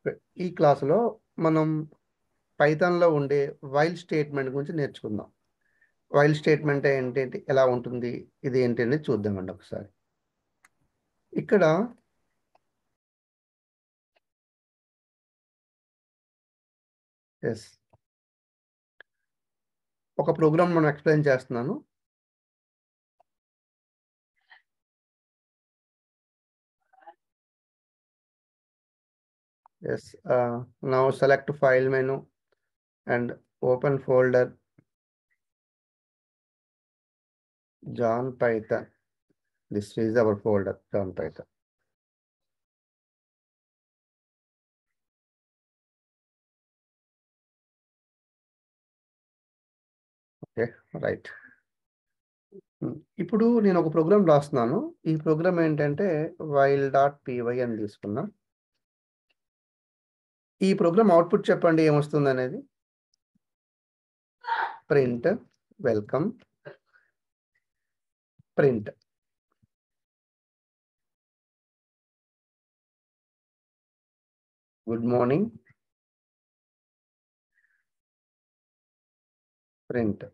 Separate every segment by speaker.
Speaker 1: ఈ క్లాసులో మనం పైథాన్లో ఉండే వైల్ స్టేట్మెంట్ గురించి నేర్చుకుందాం వైల్ స్టేట్మెంట్ ఏంటి ఎలా ఉంటుంది ఇది ఏంటి అనేది చూద్దామండి ఒకసారి ఇక్కడ ఎస్ ఒక ప్రోగ్రామ్ మనం ఎక్స్ప్లెయిన్ చేస్తున్నాను yes uh, now select file menu and open folder john python this is our folder john python okay right ఇప్పుడు నేను ఒక ప్రోగ్రామ్ రాస్తున్నాను ఈ ప్రోగ్రామ్ ఏంటంటే వైల్ డాట్ పీవై అని తీసుకున్నా ఈ ప్రోగ్రామ్ అవుట్పుట్ చెప్పండి ఏమొస్తుంది అనేది print welcome print good morning print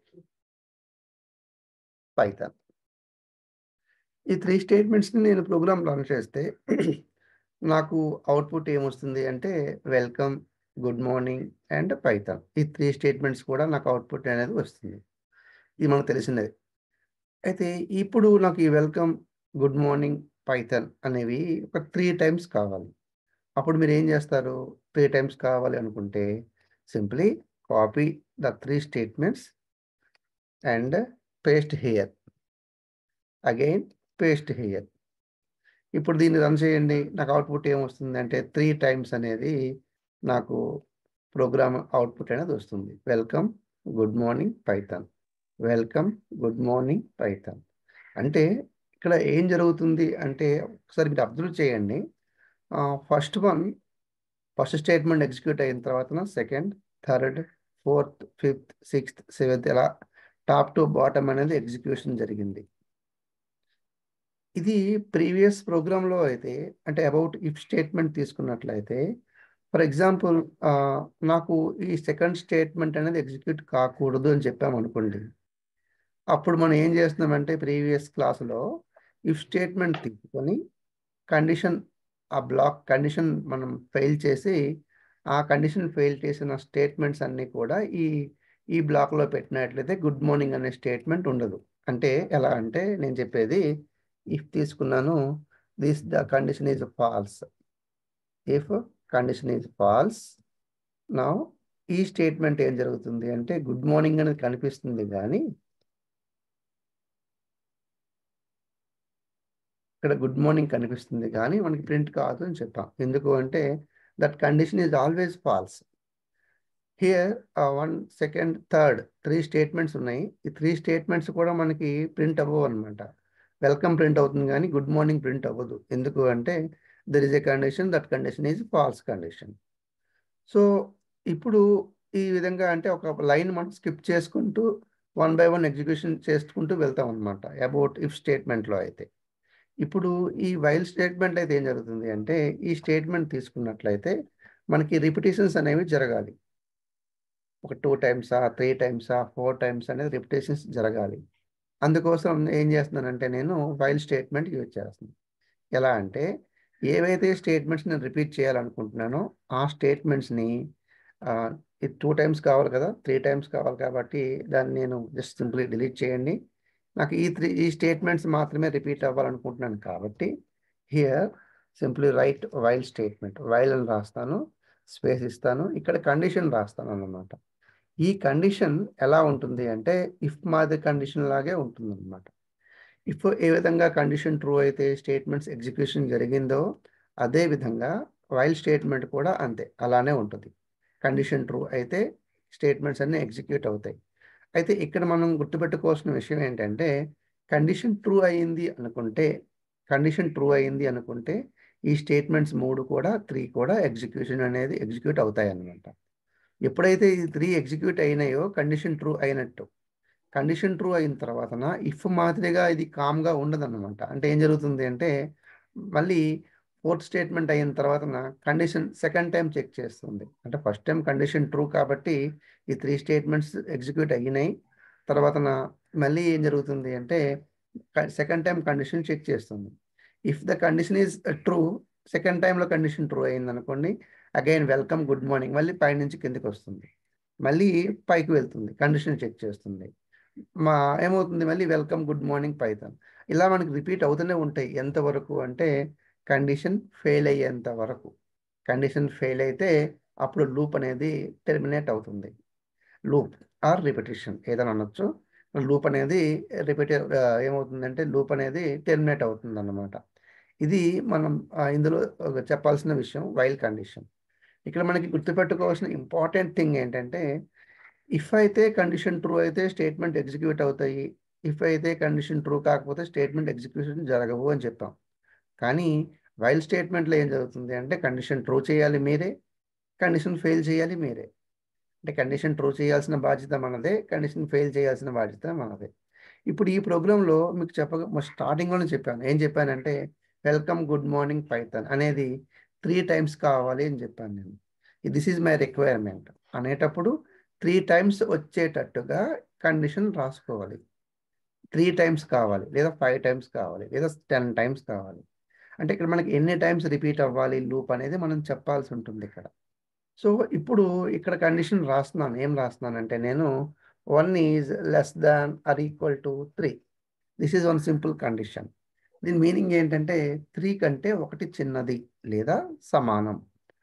Speaker 1: python ఈ త్రీ స్టేట్మెంట్స్ని నేను ప్రోగ్రామ్ రన్ చేస్తే నాకు అవుట్పుట్ ఏమొస్తుంది అంటే welcome good morning and python ఈ త్రీ స్టేట్మెంట్స్ కూడా నాకు అవుట్పుట్ అనేది వస్తుంది ఇది మనకు తెలిసినది అయితే ఇప్పుడు నాకు ఈ వెల్కమ్ గుడ్ మార్నింగ్ పైథాన్ అనేవి ఒక త్రీ టైమ్స్ కావాలి అప్పుడు మీరు ఏం చేస్తారు త్రీ టైమ్స్ కావాలి అనుకుంటే simply copy the three statements and paste here again paste here ఇప్పుడు దీన్ని రన్ చేయండి నాకు అవుట్పుట్ ఏమొస్తుంది అంటే త్రీ టైమ్స్ అనేది నాకు ప్రోగ్రామ్ అవుట్పుట్ అనేది వస్తుంది welcome good morning python welcome good morning python అంటే ఇక్కడ ఏం జరుగుతుంది అంటే ఒకసారి మీరు అబ్జర్వ్ చేయండి first one first statement execute అయిన తర్వాత second third fourth fifth sixth seventh ఇలా టాప్ టు బాటమ్ అనేది ఎగ్జిక్యూషన్ జరిగింది ఇది ప్రీవియస్ ప్రోగ్రాంలో అయితే అంటే అబౌట్ ఇఫ్ స్టేట్మెంట్ తీసుకున్నట్లయితే ఫర్ ఎగ్జాంపుల్ నాకు ఈ సెకండ్ స్టేట్మెంట్ అనేది ఎగ్జిక్యూట్ కాకూడదు అని చెప్పామనుకోండి అప్పుడు మనం ఏం చేస్తున్నామంటే ప్రీవియస్ క్లాసులో ఇఫ్ స్టేట్మెంట్ తీసుకొని కండిషన్ ఆ బ్లాక్ కండిషన్ మనం ఫెయిల్ చేసి ఆ కండిషన్ ఫెయిల్ చేసిన స్టేట్మెంట్స్ అన్నీ కూడా ఈ ఈ బ్లాక్లో పెట్టినట్లయితే గుడ్ మార్నింగ్ అనే స్టేట్మెంట్ ఉండదు అంటే ఎలా అంటే నేను చెప్పేది ఇఫ్ తీసుకున్నాను this the condition is false if condition is false నా ఈ స్టేట్మెంట్ ఏం జరుగుతుంది అంటే గుడ్ మార్నింగ్ అనేది కనిపిస్తుంది కానీ ఇక్కడ గుడ్ మార్నింగ్ కనిపిస్తుంది కానీ మనకి ప్రింట్ కాదు అని చెప్పాం ఎందుకు అంటే that condition is always false here one second third three statements ఉన్నాయి ఈ త్రీ స్టేట్మెంట్స్ కూడా మనకి ప్రింట్ అవ్వవు అనమాట వెల్కమ్ ప్రింట్ అవుతుంది కానీ గుడ్ మార్నింగ్ ప్రింట్ అవ్వదు ఎందుకు అంటే there is a condition that condition is false condition so ఇప్పుడు ఈ విధంగా అంటే ఒక లైన్ మనం స్కిప్ చేసుకుంటూ వన్ బై వన్ ఎగ్జిక్యూషన్ చేసుకుంటూ వెళ్తాం అనమాట అబౌట్ ఇఫ్ స్టేట్మెంట్లో అయితే ఇప్పుడు ఈ వైల్ స్టేట్మెంట్ అయితే ఏం జరుగుతుంది అంటే ఈ స్టేట్మెంట్ తీసుకున్నట్లయితే మనకి రిపిటేషన్స్ అనేవి జరగాలి ఒక టూ టైమ్సా త్రీ టైమ్సా ఫోర్ టైమ్స్ అనేది రిపిటేషన్స్ జరగాలి అందుకోసం ఏం చేస్తున్నానంటే నేను వైల్ స్టేట్మెంట్ యూజ్ చేస్తున్నాను ఎలా అంటే ఏవైతే స్టేట్మెంట్స్ నేను రిపీట్ చేయాలనుకుంటున్నానో ఆ స్టేట్మెంట్స్ని టూ టైమ్స్ కావాలి కదా త్రీ టైమ్స్ కావాలి కాబట్టి దాన్ని నేను జస్ట్ సింప్లీ డిలీట్ చేయండి నాకు ఈ త్రీ ఈ స్టేట్మెంట్స్ మాత్రమే రిపీట్ అవ్వాలనుకుంటున్నాను కాబట్టి here simply write while statement while అని రాస్తాను స్పేస్ ఇస్తాను ఇక్కడ కండిషన్ రాస్తాను అన్నమాట ఈ కండిషన్ ఎలా ఉంటుంది అంటే ఇఫ్ మాది కండిషన్ లాగే ఉంటుంది అనమాట ఇఫ్ ఏ విధంగా కండిషన్ ట్రూ అయితే స్టేట్మెంట్స్ ఎగ్జిక్యూషన్ జరిగిందో అదే విధంగా వైల్ స్టేట్మెంట్ కూడా అంతే అలానే ఉంటుంది కండిషన్ ట్రూ అయితే స్టేట్మెంట్స్ అన్నీ ఎగ్జిక్యూట్ అవుతాయి అయితే ఇక్కడ మనం గుర్తుపెట్టుకోవాల్సిన విషయం ఏంటంటే కండిషన్ ట్రూ అయింది అనుకుంటే కండిషన్ ట్రూ అయింది అనుకుంటే ఈ స్టేట్మెంట్స్ మూడు కూడా త్రీ కూడా ఎగ్జిక్యూషన్ అనేది ఎగ్జిక్యూట్ అవుతాయి అన్నమాట ఎప్పుడైతే ఈ త్రీ ఎగ్జిక్యూట్ అయినాయో కండిషన్ ట్రూ అయినట్టు కండిషన్ ట్రూ అయిన తర్వాత ఇఫ్ మాదిరిగా ఇది కామ్గా ఉండదన్నమాట అంటే ఏం జరుగుతుంది అంటే మళ్ళీ ఫోర్త్ స్టేట్మెంట్ అయిన తర్వాత కండిషన్ సెకండ్ టైం చెక్ చేస్తుంది అంటే ఫస్ట్ టైం కండిషన్ ట్రూ కాబట్టి ఈ త్రీ స్టేట్మెంట్స్ ఎగ్జిక్యూట్ అయినాయి తర్వాత మళ్ళీ ఏం జరుగుతుంది అంటే సెకండ్ టైం కండిషన్ చెక్ చేస్తుంది if the condition is true second టైంలో కండిషన్ ట్రూ అయింది అనుకోండి అగైన్ వెల్కమ్ గుడ్ మార్నింగ్ మళ్ళీ పై నుంచి కిందకి వస్తుంది మళ్ళీ పైకి వెళ్తుంది కండిషన్ చెక్ చేస్తుంది మా ఏమవుతుంది మళ్ళీ వెల్కమ్ గుడ్ మార్నింగ్ పైథాన్ ఇలా మనకి రిపీట్ అవుతూనే ఉంటాయి ఎంతవరకు అంటే కండిషన్ ఫెయిల్ అయ్యేంత వరకు కండిషన్ ఫెయిల్ అయితే అప్పుడు లూప్ అనేది టెర్మినేట్ అవుతుంది లూప్ ఆర్ రిపిటేషన్ ఏదైనా అనొచ్చు లూప్ అనేది రిపీట్ ఏమవుతుందంటే లూప్ అనేది టెర్మినేట్ అవుతుంది అన్నమాట ఇది మనం ఆ, ఇందులో ఒక చెప్పాల్సిన విషయం వైల్ కండిషన్ ఇక్కడ మనకి గుర్తుపెట్టుకోవాల్సిన ఇంపార్టెంట్ థింగ్ ఏంటంటే ఇఫ్ అయితే కండిషన్ ట్రూ అయితే స్టేట్మెంట్ ఎగ్జిక్యూట్ అవుతాయి ఇఫ్ అయితే కండిషన్ ట్రూ కాకపోతే స్టేట్మెంట్ ఎగ్జిక్యూషన్ జరగవు అని చెప్పాం కానీ వైల్ స్టేట్మెంట్లో ఏం జరుగుతుంది అంటే కండిషన్ ట్రూ చేయాలి మీరే కండిషన్ ఫెయిల్ చేయాలి మీరే అంటే కండిషన్ ట్రూ చేయాల్సిన బాధ్యత మనదే కండిషన్ ఫెయిల్ చేయాల్సిన బాధ్యత మనదే ఇప్పుడు ఈ ప్రోగ్రాంలో మీకు చెప్పక స్టార్టింగ్లోనే చెప్పాను ఏం చెప్పానంటే వెల్కమ్ గుడ్ మార్నింగ్ పైథాన్ అనేది త్రీ టైమ్స్ కావాలి అని చెప్పాను నేను దిస్ ఈజ్ మై రిక్వైర్మెంట్ అనేటప్పుడు త్రీ టైమ్స్ వచ్చేటట్టుగా కండిషన్ రాసుకోవాలి త్రీ టైమ్స్ కావాలి లేదా ఫైవ్ టైమ్స్ కావాలి లేదా టెన్ టైమ్స్ కావాలి అంటే ఇక్కడ మనకి ఎన్ని టైమ్స్ రిపీట్ అవ్వాలి లూప్ అనేది మనం చెప్పాల్సి ఉంటుంది ఇక్కడ సో ఇప్పుడు ఇక్కడ కండిషన్ రాస్తున్నాను ఏం రాస్తున్నానంటే నేను one is less than or equal to three this is one simple condition దీని మీనింగ్ ఏంటంటే త్రీ కంటే ఒకటి చిన్నది లేదా సమానం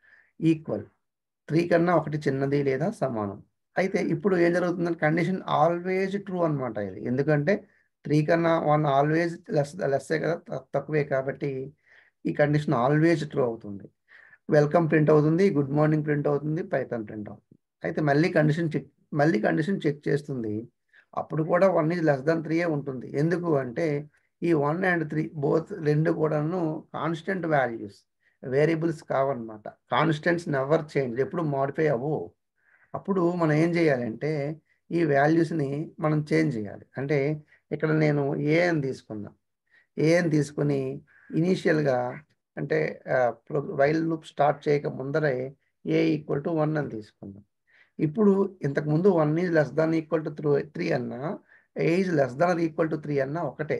Speaker 1: ఈక్వల్ త్రీ కన్నా ఒకటి చిన్నది లేదా సమానం అయితే ఇప్పుడు ఏం జరుగుతుందంటే కండిషన్ ఆల్వేజ్ ట్రూ అనమాట ఇది ఎందుకంటే త్రీ కన్నా వన్ ఆల్వేజ్ లెస్ లెస్సే కదా త- తక్కువే కాబట్టి ఈ కండిషన్ ఆల్వేజ్ ట్రూ అవుతుంది వెల్కమ్ ప్రింట్ అవుతుంది గుడ్ మార్నింగ్ ప్రింట్ అవుతుంది పైథాన్ ప్రింట్ అవుతుంది అయితే మళ్ళీ కండిషన్ చెక్ మళ్ళీ కండిషన్ చెక్ చేస్తుంది అప్పుడు కూడా వన్ ఈజ్ లెస్ దాన్ త్రీయే ఉంటుంది ఎందుకు అంటే ఈ వన్ అండ్ త్రీ బోత్ రెండు కూడాను కాన్స్టెంట్ వాల్యూస్ వేరియబుల్స్ కావన్నమాట కాన్స్టెంట్స్ నెవర్ చేంజ్ ఎప్పుడు మాడిఫై అవ్వవు అప్పుడు మనం ఏం చేయాలంటే ఈ వాల్యూస్ని మనం చేంజ్ చేయాలి అంటే ఇక్కడ నేను ఏ అని తీసుకున్నా ఏ అని తీసుకుని ఇనీషియల్గా అంటే వైల్ లూప్ స్టార్ట్ చేయక ముందరే ఏ ఈక్వల్ టు వన్ అని తీసుకున్నాం ఇప్పుడు ఇంతకు ముందు one is less than equal to through three అన్నా A is less than equal to three అన్నా ఒకటే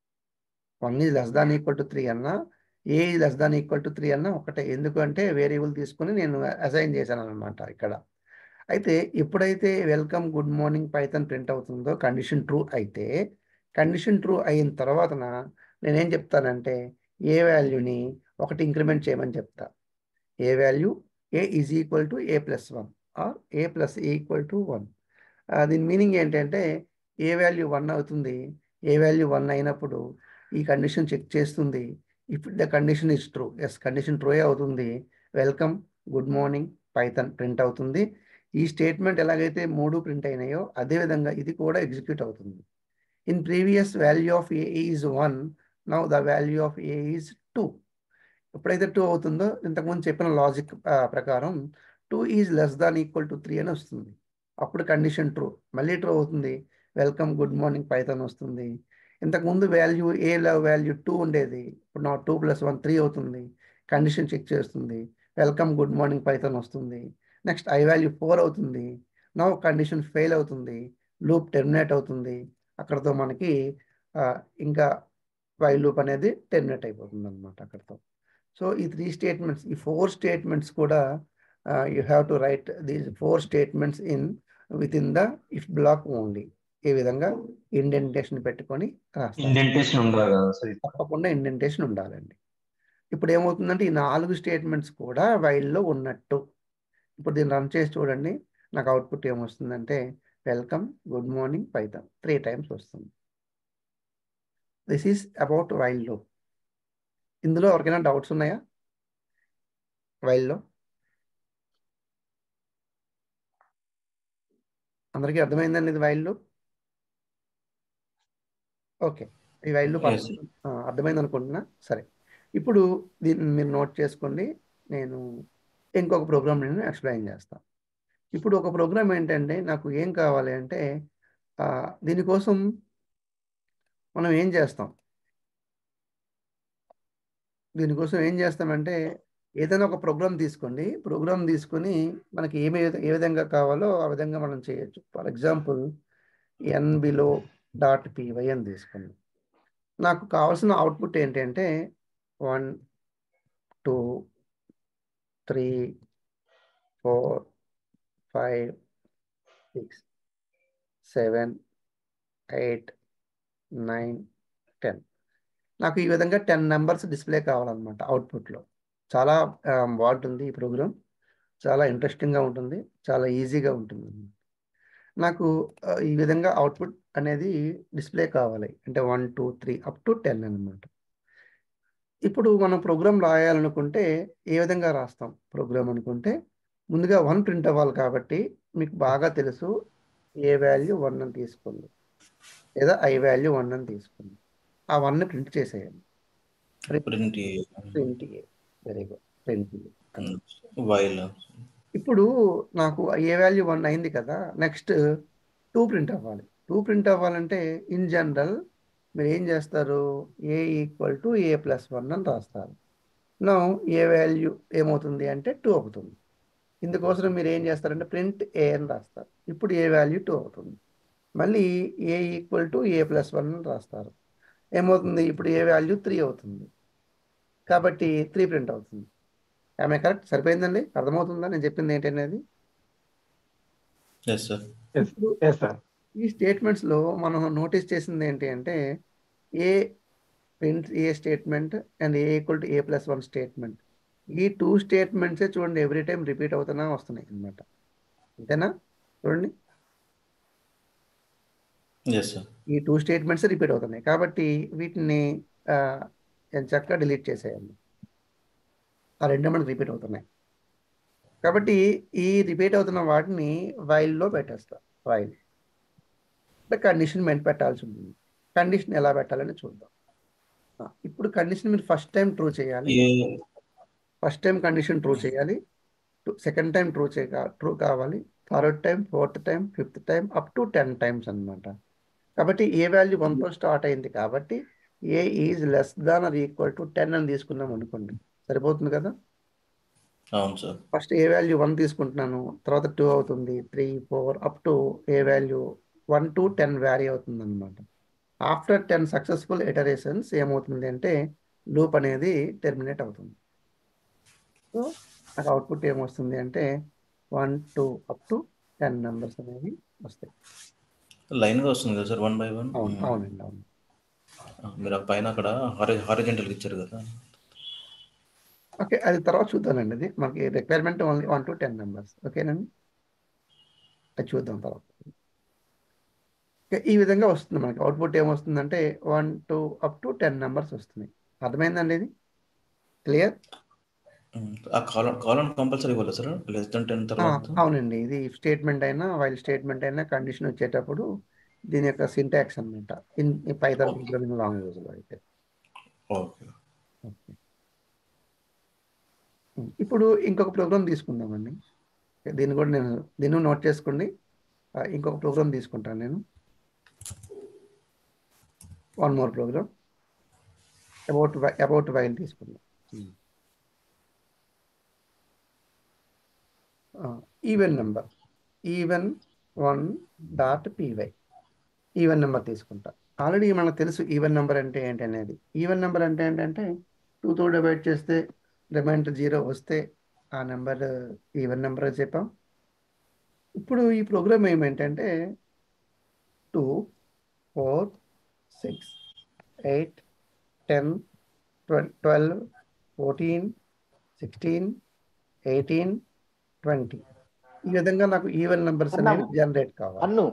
Speaker 1: one is less than equal to three అన్నా A is less than equal to three అన్నా ఒకటే ఎందుకంటే వేరియబుల్ తీసుకుని నేను అసైన్ చేశాను అనమాట ఇక్కడ అయితే ఎప్పుడైతే welcome good morning python print అవుతుందో కండిషన్ ట్రూ అయితే కండిషన్ ట్రూ అయిన తర్వాతన నేనేం చెప్తానంటే ఏ వాల్యూని ఒకటి ఇంక్రిమెంట్ చేయమని చెప్తా A value A is equal to A plus one or A plus A equal to one దీని మీనింగ్ ఏంటంటే ఏ వాల్యూ వన్ అవుతుంది ఏ వాల్యూ వన్ అయినప్పుడు ఈ కండిషన్ చెక్ చేస్తుంది if the condition is true yes condition true అవుతుంది welcome good morning python print అవుతుంది ఈ statement ఎలాగైతే మూడు ప్రింట్ అయినాయో అదేవిధంగా ఇది కూడా ఎగ్జిక్యూట్ అవుతుంది in previous value of A is one now the value of A is two ఎప్పుడైతే టూ అవుతుందో ఇంతకుముందు చెప్పిన లాజిక్ ప్రకారం two is less than equal to three అని వస్తుంది అప్పుడు కండిషన్ ట్రూ మళ్ళీ ట్రూ అవుతుంది వెల్కమ్ గుడ్ మార్నింగ్ పైథాన్ వస్తుంది ఇంతకుముందు వాల్యూ ఏ వాల్యూ టూ ఉండేది ఇప్పుడు నా టూ ప్లస్ వన్ త్రీ అవుతుంది కండిషన్ చెక్ చేస్తుంది వెల్కమ్ గుడ్ మార్నింగ్ పైథాన్ వస్తుంది నెక్స్ట్ ఐ వాల్యూ ఫోర్ అవుతుంది నో కండిషన్ ఫెయిల్ అవుతుంది లూప్ టెర్మినేట్ అవుతుంది అక్కడతో మనకి ఆ, ఇంకా వైల్ లూప్ అనేది టెర్మినేట్ అయిపోతుంది అనమాట అక్కడతో సో ఈ త్రీ స్టేట్మెంట్స్ ఈ ఫోర్ స్టేట్మెంట్స్ కూడా you have to write these four statements in within the if block only ఈ విధంగా ఇండెంటేషన్ పెట్టుకొని రాస్తాం
Speaker 2: ఇండెంటేషన్ ఉండాలి కదా సార్ ఇది.
Speaker 1: తప్పకుండా ఇండెంటేషన్ ఉండాలండి ఇప్పుడు ఏమవుతుందంటే ఈ నాలుగు స్టేట్మెంట్స్ కూడా వైల్లో ఉన్నట్టు ఇప్పుడు దీన్ని రన్ చేసి చూడండి నాకు అవుట్పుట్ ఏమొస్తుందంటే welcome good morning python three times వస్తుంది దిస్ ఈస్ అబౌట్ వైల్ లో ఇందులో ఎవరికైనా డౌట్స్ ఉన్నాయా వైల్లో అందరికీ అర్థమైందండి ఇది వైల్లో ఓకే ఈ వైల్లో
Speaker 2: Yes.
Speaker 1: అర్థమైంది అనుకుంటున్నా సరే ఇప్పుడు దీన్ని మీరు నోట్ చేసుకోండి నేను ఇంకొక ప్రోగ్రామ్ నేను ఎక్స్ప్లెయిన్ చేస్తాను ఇప్పుడు ఒక ప్రోగ్రామ్ ఏంటంటే నాకు ఏం కావాలి అంటే ఆ, దీనికోసం మనం ఏం చేస్తాం దీనికోసం ఏం చేస్తామంటే ఏదైనా ఒక ప్రోగ్రామ్ తీసుకోండి ప్రోగ్రామ్ తీసుకొని మనకి ఏమి ఏ విధంగా కావాలో ఆ విధంగా మనం చేయొచ్చు for example N below dot PY అని తీసుకోండి నాకు కావాల్సిన అవుట్పుట్ ఏంటంటే one two three four five six seven eight nine ten నాకు ఈ విధంగా టెన్ నెంబర్స్ డిస్ప్లే కావాలన్నమాట అవుట్పుట్లో చాలా ఆ, బాగుంటుంది ఈ ప్రోగ్రామ్ చాలా ఇంట్రెస్టింగ్గా ఉంటుంది చాలా ఈజీగా ఉంటుంది నాకు ఆ, ఈ విధంగా అవుట్పుట్ అనేది డిస్ప్లే కావాలి అంటే one two three up to ten అనమాట ఇప్పుడు మనం ప్రోగ్రామ్ రాయాలనుకుంటే ఏ విధంగా రాస్తాం ప్రోగ్రామ్ అనుకుంటే ముందుగా వన్ ప్రింట్ అవ్వాలి కాబట్టి మీకు బాగా తెలుసు ఏ వాల్యూ వన్ అని తీసుకోండి లేదా ఐ వాల్యూ వన్ అని తీసుకోండి ఆ వన్ ప్రింట్ చేసేయండి
Speaker 2: print
Speaker 1: print very good print
Speaker 2: while
Speaker 1: ఇప్పుడు నాకు ఏ వాల్యూ వన్ అయింది కదా నెక్స్ట్ టూ ప్రింట్ అవ్వాలి టూ ప్రింట్ అవ్వాలంటే ఇన్ జనరల్ మీరు ఏం చేస్తారు A equal to A plus one అని రాస్తారు నా ఏ వాల్యూ ఏమవుతుంది అంటే టూ అవుతుంది ఇందుకోసం మీరు ఏం చేస్తారంటే ప్రింట్ ఏ అని రాస్తారు ఇప్పుడు ఏ వాల్యూ టూ అవుతుంది మళ్ళీ A equal to A plus one అని రాస్తారు ఏమవుతుంది ఇప్పుడు ఏ వాల్యూ త్రీ అవుతుంది కాబట్టి త్రీ ప్రింట్ అవుతుంది ఆమె కరెక్ట్ సరిపోయిందండి అర్థమవుతుందా నేను చెప్పింది ఏంటనేది
Speaker 2: yes sir
Speaker 3: yes yes sir
Speaker 1: ఈ స్టేట్మెంట్స్లో మనం నోటీస్ చేసింది ఏంటి అంటే A print A statement and A equal to A plus one statement ఈ టూ స్టేట్మెంట్సే చూడండి ఎవ్రీ టైం రిపీట్ అవుతున్నా వస్తున్నాయి అన్నమాట అంతేనా చూడండి
Speaker 2: ఎస్ సార్
Speaker 1: ఈ టూ స్టేట్మెంట్స్ రిపీట్ అవుతున్నాయి కాబట్టి వీటిని ఆ, చక్కగా డిలీట్ చేసేయండి ఆ రెండు మనకి రిపీట్ అవుతున్నాయి కాబట్టి ఈ రిపీట్ అవుతున్న వాటిని వైల్లో పెట్టేస్తా వైల్ అంటే కండిషన్ మెంట్ పెట్టాల్సి ఉంటుంది కండిషన్ ఎలా పెట్టాలని చూద్దాం ఆ, ఇప్పుడు కండిషన్ మీరు ఫస్ట్ టైం ట్రూ చేయాలి
Speaker 2: A
Speaker 1: first time condition true చేయాలి సెకండ్ టైం ట్రూ చేయ ట్రూ కావాలి third time fourth time fifth time up to ten times అన్నమాట కాబట్టి ఏ వాల్యూ వన్తో స్టార్ట్ అయింది కాబట్టి ఏ is less than or equal to ten అని తీసుకున్నాం అనుకోండి సరిపోతుంది కదా
Speaker 2: అవును sir
Speaker 1: first A value one తీసుకుంటున్నాను తర్వాత టూ అవుతుంది three four up to A value one to ten vary అవుతుంది అనమాట ఆఫ్టర్ టెన్ సక్సెస్ఫుల్ ఎటరేషన్స్ ఏమవుతుంది అంటే లూప్ అనేది టెర్మినేట్ అవుతుంది సో నాకు అవుట్పుట్ ఏమొస్తుంది అంటే one two up to ten numbers అనేవి వస్తాయి
Speaker 2: లైన్ గా వస్తుంది కదా సార్ వన్ బై వన్
Speaker 1: అవును అవునండి అవును
Speaker 2: మీరు ఆ పైన అక్కడ హారిజెంటల్ ఇచ్చారు కదా
Speaker 1: ఓకే అది తర్వాత చూద్దామండి అది మనకి requirement only one to ten numbers ఓకేనండి అది చూద్దాం తర్వాత ఓకే, ఈ విధంగా వస్తుంది మనకి అవుట్పుట్ ఏమొస్తుందంటే one two up to ten numbers వస్తున్నాయి అర్థమైందండి ఇది క్లియర్
Speaker 2: ఆ కాలం కాలం కంపల్సరీ ఇవ్వాలి సార్ లెస్ దెన్ టెన్ తర్వాత
Speaker 1: అవునండి ఇది స్టేట్మెంట్ అయినా వైల్ స్టేట్మెంట్ అయినా కండిషన్ వచ్చేటప్పుడు దీని యొక్క సింటాక్స్ అనమాట ఇన్ పైథాన్ ప్రోగ్రామింగ్ లాంగ్వేజ్లో అయితే
Speaker 2: ఓకే
Speaker 1: ఓకే ఇప్పుడు ఇంకొక ప్రోగ్రామ్ తీసుకుందామండి దీన్ని కూడా నేను దీన్ని నోట్ చేసుకోండి ఆ, ఇంకొక ప్రోగ్రామ్ తీసుకుంటాను నేను one more program about about while తీసుకుందాం even number even one dot PY even number తీసుకుంటా ఆల్రెడీ మనకు తెలుసు ఈవెన్ నెంబర్ అంటే ఏంటి అనేది ఈవెన్ నెంబర్ అంటే ఏంటంటే టూతో డివైడ్ చేస్తే రిమైండర్ జీరో వస్తే ఆ నెంబర్ ఈవెన్ నెంబర్ అని చెప్పాం ఇప్పుడు ఈ ప్రోగ్రామ్ ఏమేంటంటే two four six eight ten twelve twelve fourteen sixteen eighteen twenty ఈ విధంగా నాకు ఈవెన్ నెంబర్స్ అనేవి జనరేట్ కావాలి
Speaker 3: అన్ను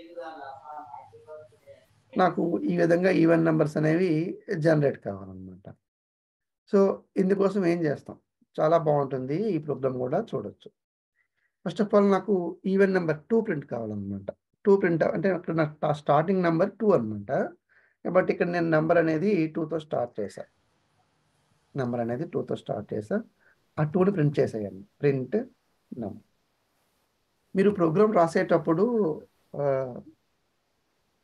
Speaker 1: నాకు ఈ విధంగా ఈవెన్ నెంబర్స్ అనేవి జనరేట్ కావాలన్నమాట సో ఇందుకోసం ఏం చేస్తాం చాలా బాగుంటుంది ఈ ప్రోగ్రామ్ కూడా చూడొచ్చు ఫస్ట్ ఆఫ్ ఆల్ నాకు ఈవెన్ నెంబర్ టూ ప్రింట్ కావాలన్నమాట టూ ప్రింట్ అంటే అక్కడ నా స్టార్టింగ్ నెంబర్ టూ అనమాట బట్ ఇక్కడ నేను నెంబర్ అనేది టూతో స్టార్ట్ చేశా నెంబర్ అనేది టూతో స్టార్ట్ చేశా ఆ టూని ప్రింట్ చేసేయండి ప్రింట్ నెంబర్ మీరు ప్రోగ్రామ్ రాసేటప్పుడు ఆ,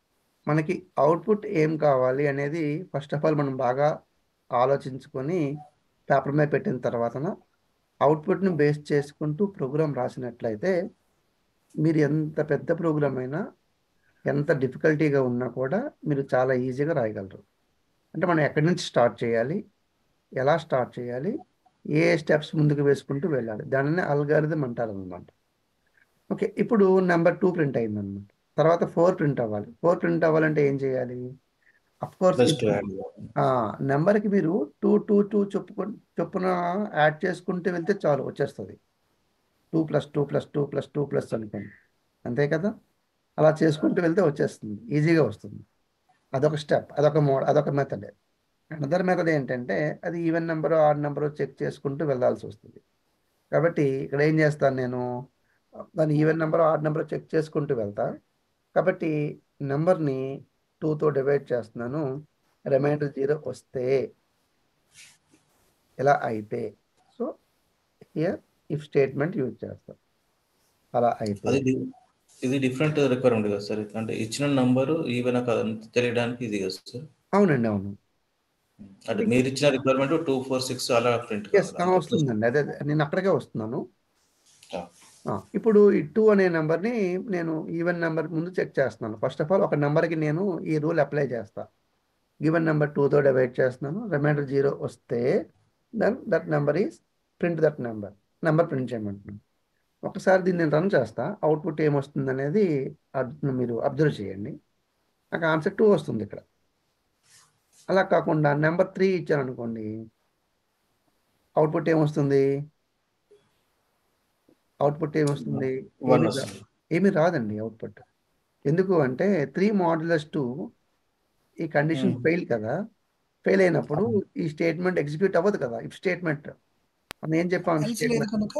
Speaker 1: మనకి అవుట్పుట్ ఏం కావాలి అనేది ఫస్ట్ ఆఫ్ ఆల్ మనం బాగా ఆలోచించుకొని పేపర్ మీద పెట్టిన తర్వాతన అవుట్పుట్ని బేస్ చేసుకుంటూ ప్రోగ్రామ్ రాసినట్లయితే మీరు ఎంత పెద్ద ప్రోగ్రామ్ అయినా ఎంత డిఫికల్టీగా ఉన్నా కూడా మీరు చాలా ఈజీగా రాయగలరు అంటే మనం ఎక్కడి నుంచి స్టార్ట్ చేయాలి ఎలా స్టార్ట్ చేయాలి ఏ స్టెప్స్ ముందుకు వేసుకుంటూ వెళ్ళాలి దానిని అల్గారిథం అంటారు అనమాట ఓకే ఇప్పుడు నెంబర్ టూ ప్రింట్ అయిందన్నమాట తర్వాత ఫోర్ ప్రింట్ అవ్వాలి ఫోర్ ప్రింట్ అవ్వాలంటే ఏం చేయాలి of course
Speaker 2: plus two add
Speaker 1: నెంబర్కి మీరు టూ టూ టూ చొప్పుకు చొప్పున యాడ్ చేసుకుంటూ వెళ్తే చాలు వచ్చేస్తుంది two plus two plus two plus two plus అనుకోండి అంతే కదా అలా చేసుకుంటూ వెళ్తే వచ్చేస్తుంది ఈజీగా వస్తుంది అదొక స్టెప్ అదొక మోడ్ అదొక మెథడ్ అనదర్ మెథడ్ ఏంటంటే అది even number odd number check చేసుకుంటూ వెళ్ళాల్సి వస్తుంది కాబట్టి ఇక్కడ ఏం చేస్తాను నేను దాని even number odd number check చేసుకుంటూ వెళ్తా కాబట్టి నెంబర్ని టూతో డివైడ్ చేస్తున్నాను రిమైండర్ జీరో వస్తే ఇలా అయితే so here if statement use చేస్తాం అలా అయితే
Speaker 2: అది డి- ఇది డిఫరెంట్ రిక్వైర్మెంట్ కదా సార్ అంటే ఇచ్చిన నంబరు ఈవెన్ కాదని తెలియడానికి ఇది కదా సార్
Speaker 1: అవునండి అవును
Speaker 2: అంటే మీరు ఇచ్చిన రిక్వైర్మెంట్ టూ ఫోర్ సిక్స్ అలా ప్రింట్
Speaker 1: ఎస్ వస్తుందండి అదే అదే. నేను అక్కడికే వస్తున్నాను
Speaker 2: ఆ.
Speaker 1: ఆ, ఇప్పుడు ఈ టూ అనే నెంబర్ని నేను ఈవెన్ నెంబర్ ముందు చెక్ చేస్తున్నాను ఫస్ట్ ఆఫ్ ఆల్ ఒక నెంబర్కి నేను ఈ రూల్ అప్లై చేస్తా గివెన్ నెంబర్ టూతో డివైడ్ చేస్తున్నాను రిమైండర్ జీరో వస్తే then that number is print that number number print చేయమంటున్నాను ఒకసారి దీన్ని నేను రన్ చేస్తా అవుట్పుట్ ఏమొస్తుంది అనేది అబ్- మీరు అబ్జర్వ్ చేయండి నాకు ఆన్సర్ టూ వస్తుంది ఇక్కడ అలా కాకుండా నెంబర్ త్రీ ఇచ్చాను అనుకోండి అవుట్పుట్ ఏమొస్తుంది అవుట్పుట్ ఏమొస్తుంది
Speaker 2: వన్
Speaker 1: ఏమీ రా-
Speaker 2: వస్తుంది
Speaker 1: ఏమీ రాదండి అవుట్పుట్ ఎందుకు అంటే త్రీ మాడ్యులస్ టూ ఈ కండిషన్
Speaker 2: Hmm.
Speaker 1: ఫెయిల్ కదా ఫెయిల్ అయినప్పుడు ఈ స్టేట్మెంట్ ఎగ్జిక్యూట్ అవ్వదు కదా ఇఫ్ స్టేట్మెంట్ మనం ఏం చెప్పాం
Speaker 3: ఎల్స్ లేదు
Speaker 1: స్టేట్మెంట్
Speaker 3: కనుక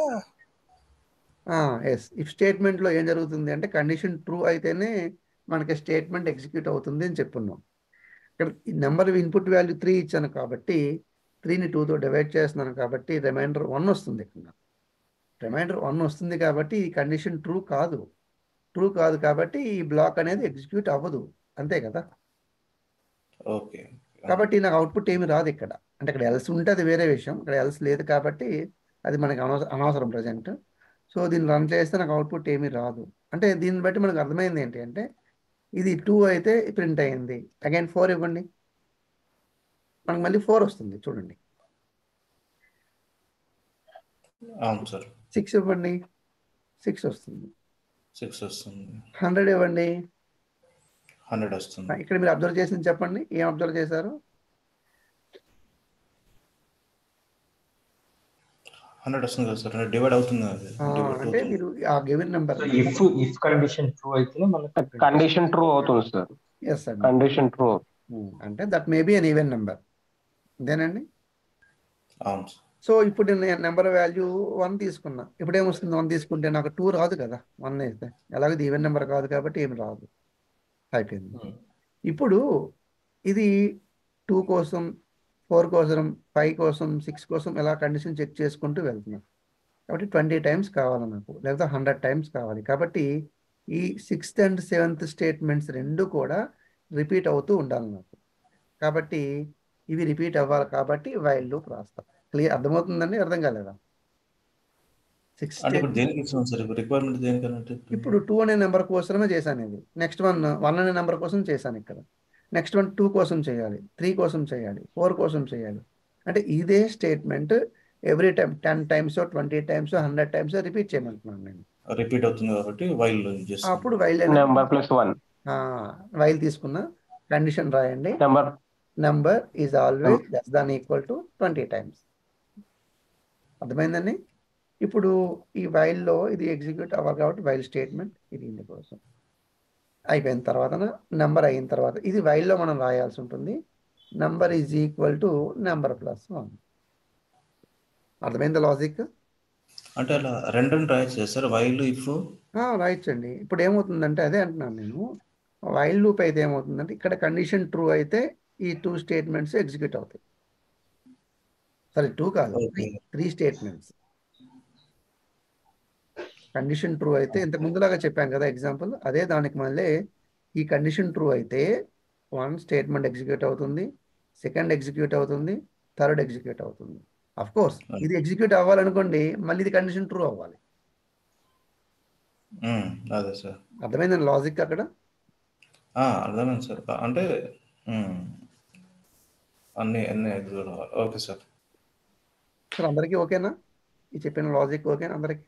Speaker 1: ఎస్ ఇఫ్ స్టేట్మెంట్లో ఏం జరుగుతుంది అంటే కండిషన్ ట్రూ అయితేనే మనకి స్టేట్మెంట్ ఎగ్జిక్యూట్ అవుతుంది అని చెప్పున్నాం ఇక్కడ ఈ నెంబర్ ఇన్పుట్ వాల్యూ త్రీ ఇచ్చాను కాబట్టి త్రీని టూతో డివైడ్ చేస్తున్నాను కాబట్టి రిమైండర్ వన్ వస్తుంది ఇక్కడ రిమైండర్ వన్ వస్తుంది కాబట్టి ఈ కండిషన్ ట్రూ కాదు ట్రూ కాదు కాబట్టి ఈ బ్లాక్ అనేది ఎగ్జిక్యూట్ అవ్వదు అంతే కదా
Speaker 2: ఓకే
Speaker 1: కాబట్టి నాకు అవుట్పుట్ ఏమి రాదు ఇక్కడ అంటే ఇక్కడ ఎల్స్ ఉంటే అది వేరే విషయం ఇక్కడ ఎల్స్ లేదు కాబట్టి అది మనకి అనవసరం అనవసరం ప్రజెంట్ సో దీన్ని రన్ చేస్తే నాకు అవుట్పుట్ ఏమీ రాదు అంటే దీన్ని బట్టి మనకు అర్థమైంది ఏంటి అంటే ఇది టూ అయితే ప్రింట్ అయింది అగైన్ ఫోర్ ఇవ్వండి మనకు మళ్ళీ ఫోర్ వస్తుంది చూడండి
Speaker 2: అవును సార్
Speaker 1: సిక్స్ ఇవ్వండి సిక్స్ వస్తుంది
Speaker 2: సిక్స్ వస్తుంది
Speaker 1: హండ్రెడ్ ఇవ్వండి
Speaker 2: హండ్రెడ్ వస్తుంది
Speaker 1: ఇక్కడ మీరు అబ్జర్వ్ చేసింది చెప్పండి ఏం అబ్జర్వ్ చేశారు
Speaker 2: హండ్రెడ్ వస్తుంది కదా సార్ డివైడ్ అవుతుంది కదా
Speaker 1: ఆ,
Speaker 2: డివైడ్
Speaker 1: అంటే మీరు ఆ given number
Speaker 4: so if if condition true అయితేనే మనకి
Speaker 5: కండిషన్ ట్రూ అవుతుంది సార్
Speaker 1: ఎస్ అండి
Speaker 5: కండిషన్ ట్రూ
Speaker 1: ఉమ్, అంటే that may be an even number అంతేనండి
Speaker 2: అవును సార్
Speaker 1: సో ఇప్పుడు నేను నెంబర్ వాల్యూ వన్ తీసుకున్నా ఇప్పుడు ఏమొస్తుంది వన్ తీసుకుంటే నాకు టూ రాదు కదా వన్ అయితే ఎలాగో ఇది ఈవెన్ నెంబర్ కాదు కాబట్టి ఏమి రాదు అయిపోయింది ఇప్పుడు ఇది టూ కోసం ఫోర్ కోసం ఫైవ్ కోసం సిక్స్ కోసం ఇలా కండిషన్ చెక్ చేసుకుంటూ వెళ్తున్నాను కాబట్టి ట్వంటీ టైమ్స్ కావాలి నాకు లేకపోతే హండ్రెడ్ టైమ్స్ కావాలి కాబట్టి ఈ సిక్స్త్ అండ్ సెవెంత్ స్టేట్మెంట్స్ రెండు కూడా రిపీట్ అవుతూ ఉండాలి నాకు కాబట్టి ఇవి రిపీట్ అవ్వాలి కాబట్టి వైల్ లూప్ రాస్తా క్లియర్ అర్థమవుతుందండి అర్థం కాలేదా సిక్స్
Speaker 2: అంటే ఇప్పుడు దేనికి ఇస్తున్నాం సార్ ఇప్పుడు రిక్వైర్మెంట్ దేనికంటే
Speaker 1: ఇప్పుడు టూ అనే నెంబర్ కోసమే చేశాను ఇది నెక్స్ట్ వన్ వన్ అనే నెంబర్ కోసం చేశాను ఇక్కడ నెక్స్ట్ వన్ టూ కోసం చేయాలి త్రీ కోసం చేయాలి ఫోర్ కోసం చేయాలి అంటే ఇదే statement every time ten times twenty times hundred times repeat చేయమంటున్నాను నేను
Speaker 2: రిపీట్ అవుతుంది కాబట్టి వైల్ చేస్తాం
Speaker 1: అప్పుడు while
Speaker 5: number plus one
Speaker 1: while తీసుకున్న కండిషన్ రాయండి
Speaker 5: number
Speaker 1: number is always less than equal to twenty times అర్థమైందండి ఇప్పుడు ఈ వైల్లో ఇది ఎగ్జిక్యూట్ అవ్వాలి కాబట్టి వైల్ స్టేట్మెంట్ ఇది ఇందుకోసం అయిపోయిన తర్వాత నెంబర్ అయిన తర్వాత ఇది వైల్లో మనం రాయాల్సి ఉంటుంది number is equal to number plus one అర్థమైందా లాజిక్
Speaker 2: అంటే అలా రెండు రెండు రాయొచ్చు కదా సార్ వైల్ ఇఫ్
Speaker 1: రాయొచ్చండి ఇప్పుడు ఏమవుతుందంటే అదే అంటున్నాను నేను వైల్ లూప్ అయితే ఏమవుతుందంటే ఇక్కడ కండిషన్ ట్రూ అయితే ఈ టూ స్టేట్మెంట్స్ ఎగ్జిక్యూట్ అవుతాయి సరే టూ కాదు
Speaker 2: okay
Speaker 1: three statements condition true అయితే ఇంతకు ముందులాగా చెప్పాం కదా ఎగ్జాంపుల్ అదే దానికి మళ్ళీ ఈ కండిషన్ ట్రూ అయితే వన్ స్టేట్మెంట్ ఎగ్జిక్యూట్ అవుతుంది సెకండ్ ఎగ్జిక్యూట్ అవుతుంది థర్డ్ ఎగ్జిక్యూట్ అవుతుంది అఫ్ కోర్స్ ఇది ఎగ్జిక్యూట్ అవ్వాలనుకోండి మళ్ళీ ఇది కండిషన్ ట్రూ అవ్వాలి
Speaker 2: ఉమ్, అదే సార్
Speaker 1: అర్థమైందండి లాజిక్ అక్కడ
Speaker 2: ఆ, అర్థమైంది సార్ అంటే ఉమ్, అన్ని అన్ని execute అవ్వాలి. ఓకే సార్
Speaker 1: సార్ అందరికీ ఓకేనా ఈ చెప్పిన లాజిక్ ఓకేనా అందరికీ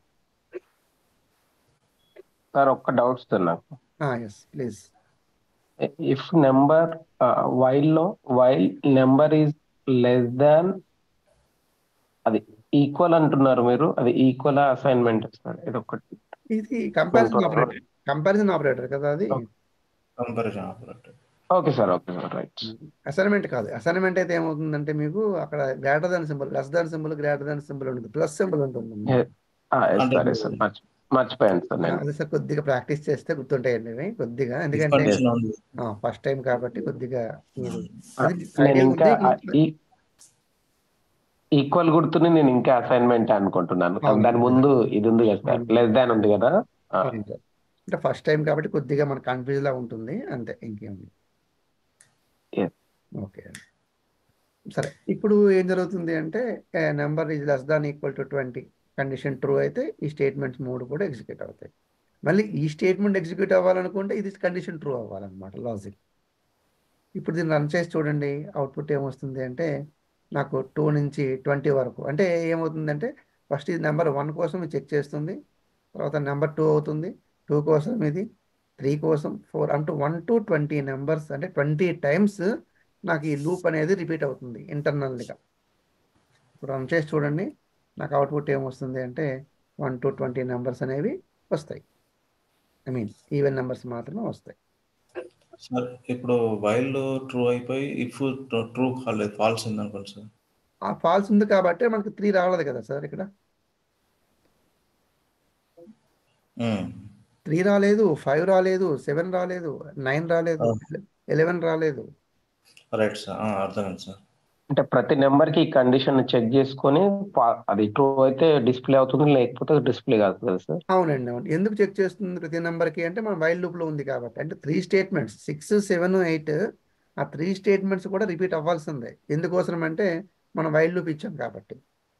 Speaker 5: సార్ ఒక్క డౌట్ సార్ నాకు
Speaker 1: yes please
Speaker 5: if number while లో while number is less than అది ఈక్వల్ అంటున్నారు మీరు అది ఈక్వల్ అసైన్మెంట్ సార్ ఇది ఒకటి
Speaker 1: ఇది comparison
Speaker 5: Control.
Speaker 1: Operator comparison operator కదా అది
Speaker 5: Okay.
Speaker 2: Comparison operator
Speaker 5: okay sir okay sir right
Speaker 1: assignment కాదు అసైన్మెంట్ అయితే ఏమవుతుందంటే మీకు అక్కడ greater than symbol less than symbol greater than symbol ఉంటుంది ప్లస్ సింబల్ ఉంటుంది
Speaker 5: Yeah. సరే సార్ మర్చి మర్చిపోయాను సార్ నేను
Speaker 1: అది సార్ కొద్దిగా ప్రాక్టీస్ చేస్తే గుర్తుంటాయండి ఇవి కొద్దిగా ఎందుకంటే
Speaker 2: కండిషన్ ఉంది
Speaker 1: ఫస్ట్ టైం కాబట్టి కొద్దిగా మీరు
Speaker 5: ఆ,
Speaker 1: అది
Speaker 5: నేను
Speaker 1: idea
Speaker 5: ఇంకా
Speaker 1: ఉంది.
Speaker 5: ఈక్వల్ గుర్తుని నేను ఇంకా అసైన్మెంట్ అనుకుంటున్నాను
Speaker 1: అవును.
Speaker 5: దాని ముందు ఇది ఉంది కదా సార్ లెస్ దాన్ ఉంది కదా ఆ,
Speaker 1: అవును సార్. అంటే ఫస్ట్ టైం కాబట్టి కొద్దిగా మన కన్ఫ్యూజ్ లా ఉంటుంది అంతే ఇంకేమి
Speaker 5: Yes.
Speaker 1: ఓకే సరే ఇప్పుడు ఏం జరుగుతుంది అంటే number is less than equal to twenty condition true అయితే ఈ స్టేట్మెంట్స్ మూడు కూడా ఎగ్జిక్యూట్ అవుతాయి మళ్ళీ ఈ స్టేట్మెంట్ ఎగ్జిక్యూట్ అవ్వాలనుకుంటే ఇది కండిషన్ ట్రూ అవ్వాలన్నమాట లాజిక్ ఇప్పుడు దీన్ని రన్ చేసి చూడండి అవుట్పుట్ ఏమొస్తుంది అంటే నాకు టూ నుంచి ట్వంటీ వరకు అంటే ఏమవుతుందంటే ఫస్ట్ ఇది నెంబర్ వన్ కోసం ఇది చెక్ చేస్తుంది తర్వాత నెంబర్ టూ అవుతుంది టూ కోసం ఇది త్రీ కోసం ఫోర్ అంటూ వన్ టు ట్వంటీ నెంబర్స్ అంటే ట్వంటీ టైమ్స్ నాకు ఈ లూప్ అనేది రిపీట్ అవుతుంది ఇంటర్నల్గా ఇప్పుడు రన్ చేసి చూడండి నాకు అవుట్పుట్ ఏమొస్తుంది అంటే వన్ టు ట్వంటీ నెంబర్స్ అనేవి వస్తాయి ఐ మీన్ ఈవెన్ నెంబర్స్ మాత్రమే వస్తాయి
Speaker 2: సార్ ఇప్పుడు వైల్ ట్రూ అయిపోయి ఇఫ్ ట్రూ కాలేదు ఫాల్స్ ఉంది అనుకోండి సార్
Speaker 1: ఆ ఫాల్స్ ఉంది కాబట్టి మనకు త్రీ రాలేదు కదా సార్ ఇక్కడ
Speaker 2: ఉమ్,
Speaker 1: త్రీ రాలేదు ఫైవ్ రాలేదు సెవెన్ రాలేదు నైన్ రాలేదు ఎలెవెన్ రాలేదు
Speaker 2: రైట్ సార్ ఆ, అర్థమైంది సార్
Speaker 5: అంటే ప్రతి నెంబర్ కి కండిషన్ చెక్ చేసుకొని పా- అది ట్రూ అయితే డిస్ప్లే అవుతుంది లేకపోతే డిస్ప్లే కాదు కదా సార్
Speaker 1: అవునండి అవును ఎందుకు చెక్ చేస్తుంది ప్రతి నెంబర్కి అంటే మన వైల్ లూప్లో ఉంది కాబట్టి అంటే three statements six seven eight ఆ త్రీ స్టేట్మెంట్స్ కూడా రిపీట్ అవ్వాల్సిందే ఎందుకోసం అంటే మనం వైల్ లూప్ ఇచ్చాం కాబట్టి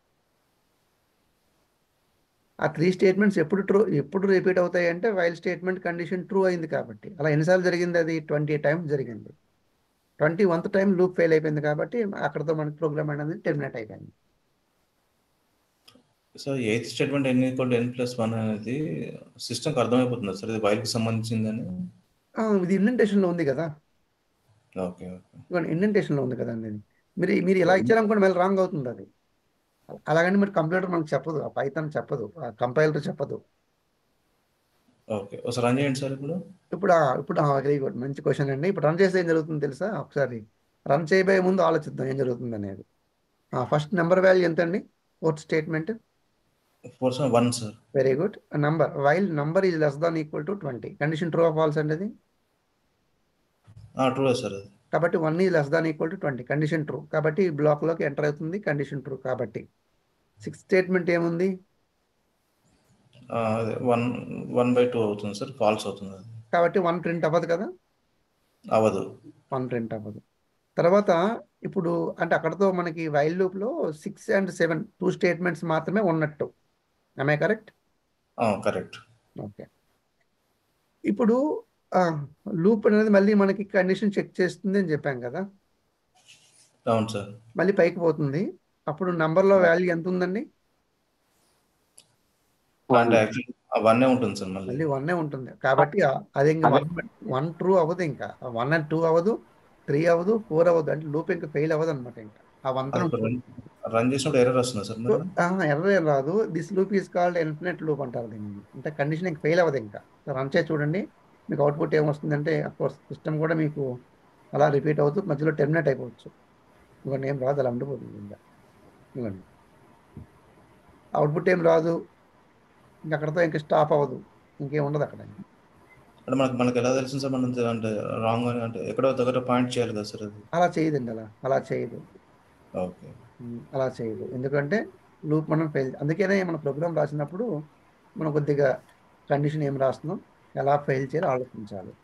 Speaker 1: ఆ త్రీ స్టేట్మెంట్స్ ఎప్పుడు ట్రూ ఎప్పుడు రిపీట్ అవుతాయి అంటే వైల్ స్టేట్మెంట్ కండిషన్ ట్రూ అయింది కాబట్టి అలా ఎన్నిసార్లు జరిగింది అది ట్వంటీ టైమ్స్ జరిగింది twenty oneth time loop fail అయిపోయింది కాబట్టి అక్కడతో మనకి ప్రోగ్రామ్ అనేది టెర్మినేట్ అయిపోయింది
Speaker 2: sir eighth statement n equal n plus one అనేది సిస్టమ్కి అర్థమైపోతుంది సార్ ఇది వైల్కి సంబంధించిందని
Speaker 1: ఆ, ఇది ఇండెంటేషన్లో ఉంది కదా
Speaker 2: ఓకే ఓకే
Speaker 1: ఇదిగోండి ఇండెంటేషన్లో ఉంది కదండి ఇది మీరు మీరు ఇలా ఇచ్చారనుకోండి మళ్ళీ రాంగ్ అవుతుంది అది అలాగని మరి కంప్యూటర్ మనకు చెప్పదు ఆ పైథాన్ చెప్పదు ఆ కంపైలర్ చెప్పదు
Speaker 2: ఓకే ఒకసారి రన్ చేయండి సార్ ఇప్పుడు
Speaker 1: ఇప్పుడు ఆ- ఇప్పుడు వెరీ గుడ్ మంచి క్వశ్చన్ అండి ఇప్పుడు రన్ చేస్తే ఏం జరుగుతుంది తెలుసా ఒకసారి రన్ చేయబోయే ముందు ఆలోచిద్దాం ఏం జరుగుతుంది అనేది ఫస్ట్ నెంబర్ వాల్యూ ఎంత అండి fourth statement
Speaker 2: four one sir
Speaker 1: very good number while number is less than equal to twenty condition true of false అండి అది
Speaker 2: ట్రూ సార్ అది
Speaker 1: కాబట్టి one is less than equal to twenty condition true కాబట్టి ఈ బ్లాక్లోకి enter అవుతుంది condition true కాబట్టి sixth statement ఏముంది
Speaker 2: ఆ, అదే వన్ వన్ బై టూ అవుతుంది సార్ ఫాల్స్ అవుతుంది అది
Speaker 1: కాబట్టి వన్ ప్రింట్ అవ్వదు కదా
Speaker 2: అవ్వదు
Speaker 1: వన్ ప్రింట్ అవ్వదు తర్వాత ఇప్పుడు అంటే అక్కడతో మనకి వైల్ లూప్లో six and seven two statements మాత్రమే ఉన్నట్టు ఐ కరెక్ట్
Speaker 2: కరెక్ట్
Speaker 1: ఓకే ఇప్పుడు లూప్ అనేది మళ్ళీ మనకి కండిషన్ చెక్ చేస్తుంది అని చెప్పాం కదా
Speaker 2: అవును సార్
Speaker 1: మళ్ళీ పైకి పోతుంది అప్పుడు నంబర్లో వాల్యూ ఎంత ఉందండి
Speaker 2: అంటే యాక్చువల్లీ వన్నే ఉంటుంది సార్ మళ్ళీ
Speaker 1: మళ్ళీ వన్నే ఉంటుంది కాబట్టి ఆ- అది ఇంకా
Speaker 5: అదే.
Speaker 1: వన్ వన్ ట్రూ అవ్వదు ఇంకా వన్ అండ్ టూ అవ్వదు త్రీ అవ్వదు ఫోర్ అవ్వదు అంటే లూప్ ఇంకా ఫెయిల్ అవ్వదు అనమాట ఇంకా ఆ వన్
Speaker 2: అది రన్ రన్ చేసినప్పుడు ఎర్రర్ వస్తుందా సార్ మరి
Speaker 1: ఎర్ర ఏం రాదు this loop is called infinite loop అంటారు దీన్ని అంటే కండిషన్ ఇంకా ఫెయిల్ అవ్వదు ఇంకా రన్ చేసి చూడండి మీకు అవుట్పుట్ ఏమొస్తుందంటే అఫ్కోర్స్ సిస్టమ్ కూడా మీకు అలా రిపీట్ అవుతూ మధ్యలో టెర్మినేట్ అయిపోవచ్చు ఇవ్వండి ఏం రాదు అలా ఉండిపోతుంది ఇంకా ఇవ్వండి అవుట్పుట్ ఏం రాదు ఇంకా అక్కడతో ఇంకా స్టాప్ అవ్వదు ఇంకేం ఉండదు అక్కడ
Speaker 2: అంటే మనకు మనకి ఎలా తెలిసింది సార్ మనం అంటే రాంగ్ అని అంటే ఎక్కడో దగ్గర పాయింట్ చేయాలి కదా సార్ అది
Speaker 1: అలా చేయదండి అలా అలా చేయదు
Speaker 2: ఓకే
Speaker 1: ఉమ్, అలా చేయదు ఎందుకంటే లూప్ మనం ఫెయిల్ అందుకనే మన ప్రోగ్రామ్ రాసినప్పుడు మనం కొద్దిగా కండిషన్ ఏం రాస్తున్నాం ఎలా ఫెయిల్ చేయాలో ఆలోచించాలి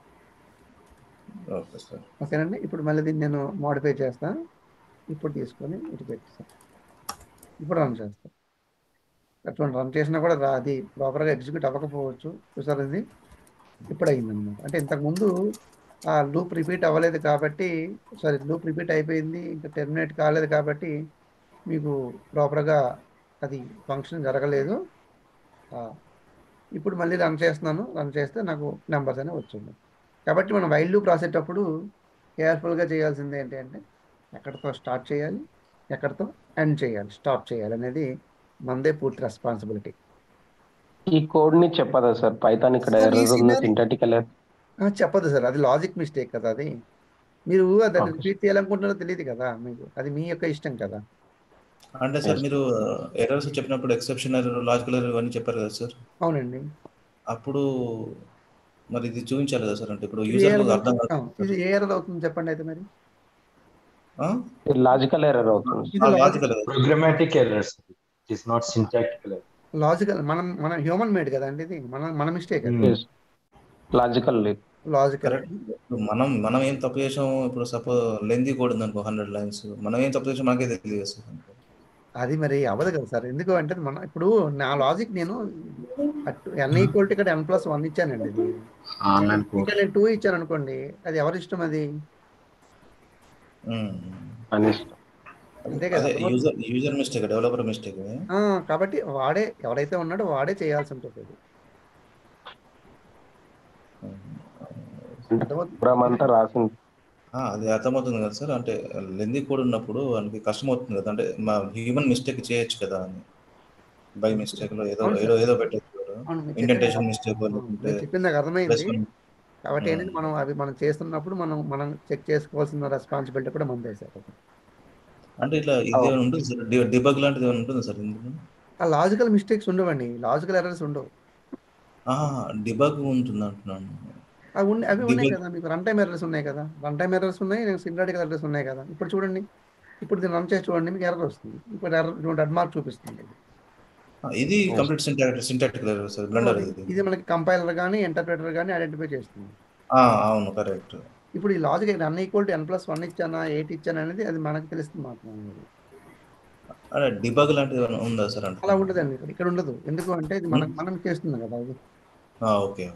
Speaker 2: ఓకే సార్
Speaker 1: ఓకేనండి ఇప్పుడు మళ్ళీ దీన్ని నేను మోడిఫై చేస్తాను ఇప్పుడు తీసుకొని ఇటు పెట్టేస్తాను ఇప్పుడు రన్ చేస్తాం అటువంటి రన్ చేసినా కూడా రా అది ప్రాపర్గా ఎగ్జిక్యూట్ అవ్వకపోవచ్చు చూసారు ఇది ఇప్పుడు అయిందనమాట అంటే ఇంతకుముందు ఆ లూప్ రిపీట్ అవ్వలేదు కాబట్టి సారీ లూప్ రిపీట్ అయిపోయింది ఇంకా టెర్మినేట్ కాలేదు కాబట్టి మీకు ప్రాపర్గా అది ఫంక్షన్ జరగలేదు ఆ, ఇప్పుడు మళ్ళీ రన్ చేస్తున్నాను రన్ చేస్తే నాకు నెంబర్స్ అనేవి వచ్చింది కాబట్టి మనం వైల్ లూప్ రాసేటప్పుడు కేర్ఫుల్గా చేయాల్సింది ఏంటి అంటే ఎక్కడితో స్టార్ట్ చేయాలి ఎక్కడితో ఎండ్ చేయాలి స్టాప్ చేయాలి అనేది మనదే పూర్తి రెస్పాన్సిబిలిటీ
Speaker 5: ఈ కోడ్ ని చెప్పదా సార్ పైథాన్ ఇక్కడ
Speaker 3: Sir, ఈ
Speaker 5: ఎర్రర్ ఉంది
Speaker 3: scenario-
Speaker 5: సింటాటికల్
Speaker 1: చెప్పదు సార్ అది లాజిక్ మిస్టేక్ కదా అది మీరు దాన్ని
Speaker 5: Okay.
Speaker 1: రిపీట్ చేయాలనుకుంటున్నారో తెలియదు కదా మీకు అది మీ యొక్క ఇష్టం కదా
Speaker 2: అంటే సార్
Speaker 5: Yes.
Speaker 2: మీరు ఎర్రర్స్ చెప్పినప్పుడు ఎక్సెప్షన్ ఎర్రర్ లాజికల్ ఎర్రర్ ఇవన్నీ చెప్పారు కదా సార్
Speaker 1: అవునండి
Speaker 2: అప్పుడు మరి ఇది చూపించాలి కదా సార్ అంటే ఇప్పుడు
Speaker 1: ఇది ఏ
Speaker 2: యూజర్
Speaker 1: error
Speaker 2: అర్థం
Speaker 1: అవుతుంది?
Speaker 2: కాదు
Speaker 1: ఆ, ఇది ఏ error అవుతుంది చెప్పండి అయితే మరి
Speaker 5: లాజికల్ ఎర్రర్ అవుతుంది
Speaker 1: ఇది
Speaker 2: logical
Speaker 4: programmatic errors it is not syntactical
Speaker 1: logical మనం మనం హ్యూమన్ మేడ్ కదా అండి ఇది మన మన మిస్టేక్ అది
Speaker 4: Hmm.
Speaker 5: లాజికల్
Speaker 1: లాజికల్
Speaker 2: కరెక్ట్ మనం మనం ఏం తప్పు చేసాం ఇప్పుడు సపోజ్ లెంది కోడ్ ఉంది అనుకో హండ్రెడ్ లైన్స్ మనం ఏం తప్పు చేసాం మనకే తెలియదు కదా సార్
Speaker 1: అది మరి అవ్వదు కదా సార్ ఎందుకు అంటే మన ఇప్పుడు నా లాజిక్ నేను ఎన్ ఈక్వల్ టు ఇక్కడ ఎన్ ప్లస్ వన్ ఇచ్చానండి ఇది
Speaker 6: ఆన్లైన్
Speaker 1: ఇక్కడ నేను టూ ఇచ్చాను అనుకోండి అది ఎవరి ఇష్టం అది
Speaker 2: ఉమ్.
Speaker 5: అని
Speaker 1: అంతే కదా
Speaker 2: అదే user user mistake developer mistake
Speaker 1: ఆ, కాబట్టి వాడే ఎవరైతే ఉన్నాడో వాడే చేయాల్సి ఉంటుంది అది అర్థమవుతుందా?
Speaker 5: ప్రోగ్రామ్ అంతా రాసింది
Speaker 2: అది అర్థమవుతుంది కదా సార్ అంటే లెంది కోడ్ ఉన్నప్పుడు వానికి కష్టం అవుతుంది కదా అంటే మా హ్యూమన్ మిస్టేక్ చేయొచ్చు కదా అని బై మిస్టేక్ లో ఏదో
Speaker 1: అవును సార్.
Speaker 2: ఏదో ఏదో పెట్టచ్చు
Speaker 1: అవును, మీరు
Speaker 2: ఇండెంటేషన్
Speaker 1: చెప్పింది-
Speaker 2: మిస్టేక్
Speaker 1: అవును,
Speaker 2: లేకుంటే
Speaker 1: మీరు చెప్పింది నాకు అర్థమైంది
Speaker 2: ప్లస్ వన్
Speaker 1: కాబట్టి
Speaker 2: Hmm.
Speaker 1: ఏంటంటే మనం అవి మనం చేస్తున్నప్పుడు మనం మనం చెక్ చేసుకోవాల్సిన రెస్పాన్సిబిలిటీ కూడా మనదే సార్
Speaker 2: అంటే ఇట్లా ఇది ఏమైనా ఉంటుంది సార్ డిబగ్ లాంటిది ఏమైనా ఉంటుంది సార్ ఇందులో
Speaker 1: ఆ లాజికల్ మిస్టేక్స్ ఉండవండి లాజికల్ ఎర్రర్స్ ఉండవు
Speaker 2: డిబగ్ ఉంటుంది అంటున్నాను
Speaker 1: అవి ఉన్నాయి అవి ఉన్నాయి
Speaker 2: Debug-
Speaker 1: కదా మీకు రన్ టైమ్ ఎర్రర్స్ ఉన్నాయి కదా రన్ టైమ్ ఎర్రర్స్ ఉన్నాయి సింటాటికల్ ఎర్రర్స్ ఉన్నాయి కదా ఇప్పుడు చూడండి ఇప్పుడు దీన్ని రన్ చేసి చూడండి మీకు ఎర్రర్ వస్తుంది ఇప్పుడు ఎర్రర్ చూడండి మార్క్ చూపిస్తుంది
Speaker 2: ఆ, ఇది complete syntactic syntactic sir blunder ఇది
Speaker 1: ఇది మనకి కంపైలర్ కానీ ఇంటర్ప్రిటర్ కానీ ఐడెంటిఫై చేస్తుంది
Speaker 2: ఆ, అవును కరెక్ట్
Speaker 1: ఇప్పుడు ఈ logic run equal to n plus one ఇచ్చానా ఎయిట్ ఇచ్చానా అనేది అది మనకు తెలుస్తుంది మాత్రమే
Speaker 2: అదే డిబగ్ లాంటిది ఏమైనా ఉందా సార్ అంటే
Speaker 1: అలా ఉండదండి ఇక్కడ ఇక్కడ ఉండదు ఎందుకు అంటే ఇది మనం మనం చేస్తుంది కదా అది
Speaker 2: ఓకే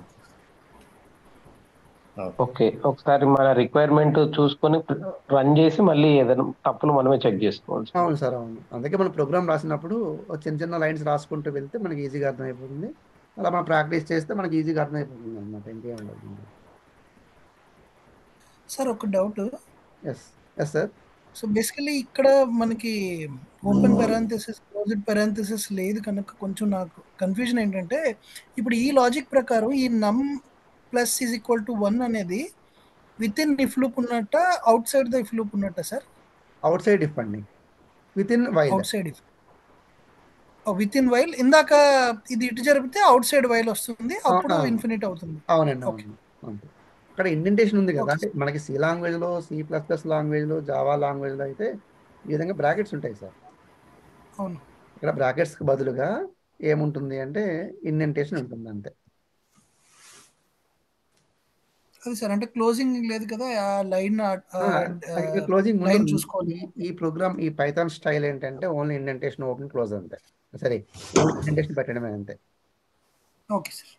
Speaker 5: ఓకే ఒకసారి మన రిక్వైర్మెంట్ చూసుకొని రన్ చేసి మళ్ళీ ఏదైనా తప్పులు మనమే చెక్ చేసుకోవాలి
Speaker 1: అవును సార్ అవును అందుకే మనం ప్రోగ్రామ్ రాసినప్పుడు ఓ చిన్న చిన్న లైన్స్ రాసుకుంటూ వెళ్తే మనకి ఈజీగా అర్థమైపోతుంది అలా మనం ప్రాక్టీస్ చేస్తే మనకి ఈజీగా అర్థమైపోతుంది అనమాట ఇంకేం ఉండదు
Speaker 3: సార్ ఒక doubt
Speaker 1: yes yes sir
Speaker 3: so basically ఇక్కడ మనకి ఓపెన్ పెరాంథసిస్ క్లోజ్డ్ పెరాంథసిస్ లేదు కనుక కొంచెం నాకు కన్ఫ్యూజన్ ఏంటంటే ఇప్పుడు ఈ లాజిక్ ప్రకారం ఈ num plus is equal to one అనేది విత్ ఇన్ ఇఫ్ లూప్ ఉన్నట్ట outside the if loop ఉన్నట్ట సార్
Speaker 1: అవుట్ సైడ్ ఇఫ్ అండి within while
Speaker 3: outside if within while ఇందాక ఇది ఇటు జరిపితే అవుట్ సైడ్ వైల్ వస్తుంది అప్పుడు
Speaker 1: అవును.
Speaker 3: ఇన్ఫినిట్ అవుతుంది
Speaker 1: అవునండి
Speaker 3: Okay.
Speaker 1: అవును అంతే ఇక్కడ ఇండెంటేషన్ ఉంది కదా
Speaker 3: Okay.
Speaker 1: అంటే మనకి సి లాంగ్వేజ్లో సి ప్లస్ ప్లస్ లాంగ్వేజ్లో జావా లాంగ్వేజ్లో అయితే ఈ విధంగా బ్రాకెట్స్ ఉంటాయి సార్
Speaker 3: అవును
Speaker 1: ఇక్కడ బ్రాకెట్స్కి బదులుగా ఏముంటుంది అంటే ఇండెంటేషన్ ఉంటుంది అంతే
Speaker 3: అది సార్ అంటే క్లోజింగ్ లేదు కదా ఆ లైన్
Speaker 1: క్లోజింగ్
Speaker 3: లైన్ చూసుకోవాలి
Speaker 1: ఈ ప్రోగ్రామ్ ఈ పైథాన్ స్టైల్ ఏంటంటే ఓన్లీ ఇండెంటేషన్ ఓపెన్ క్లోజ్ అంతే సరే ఇండెంటేషన్ పెట్టడమే అంతే
Speaker 3: ఓకే సార్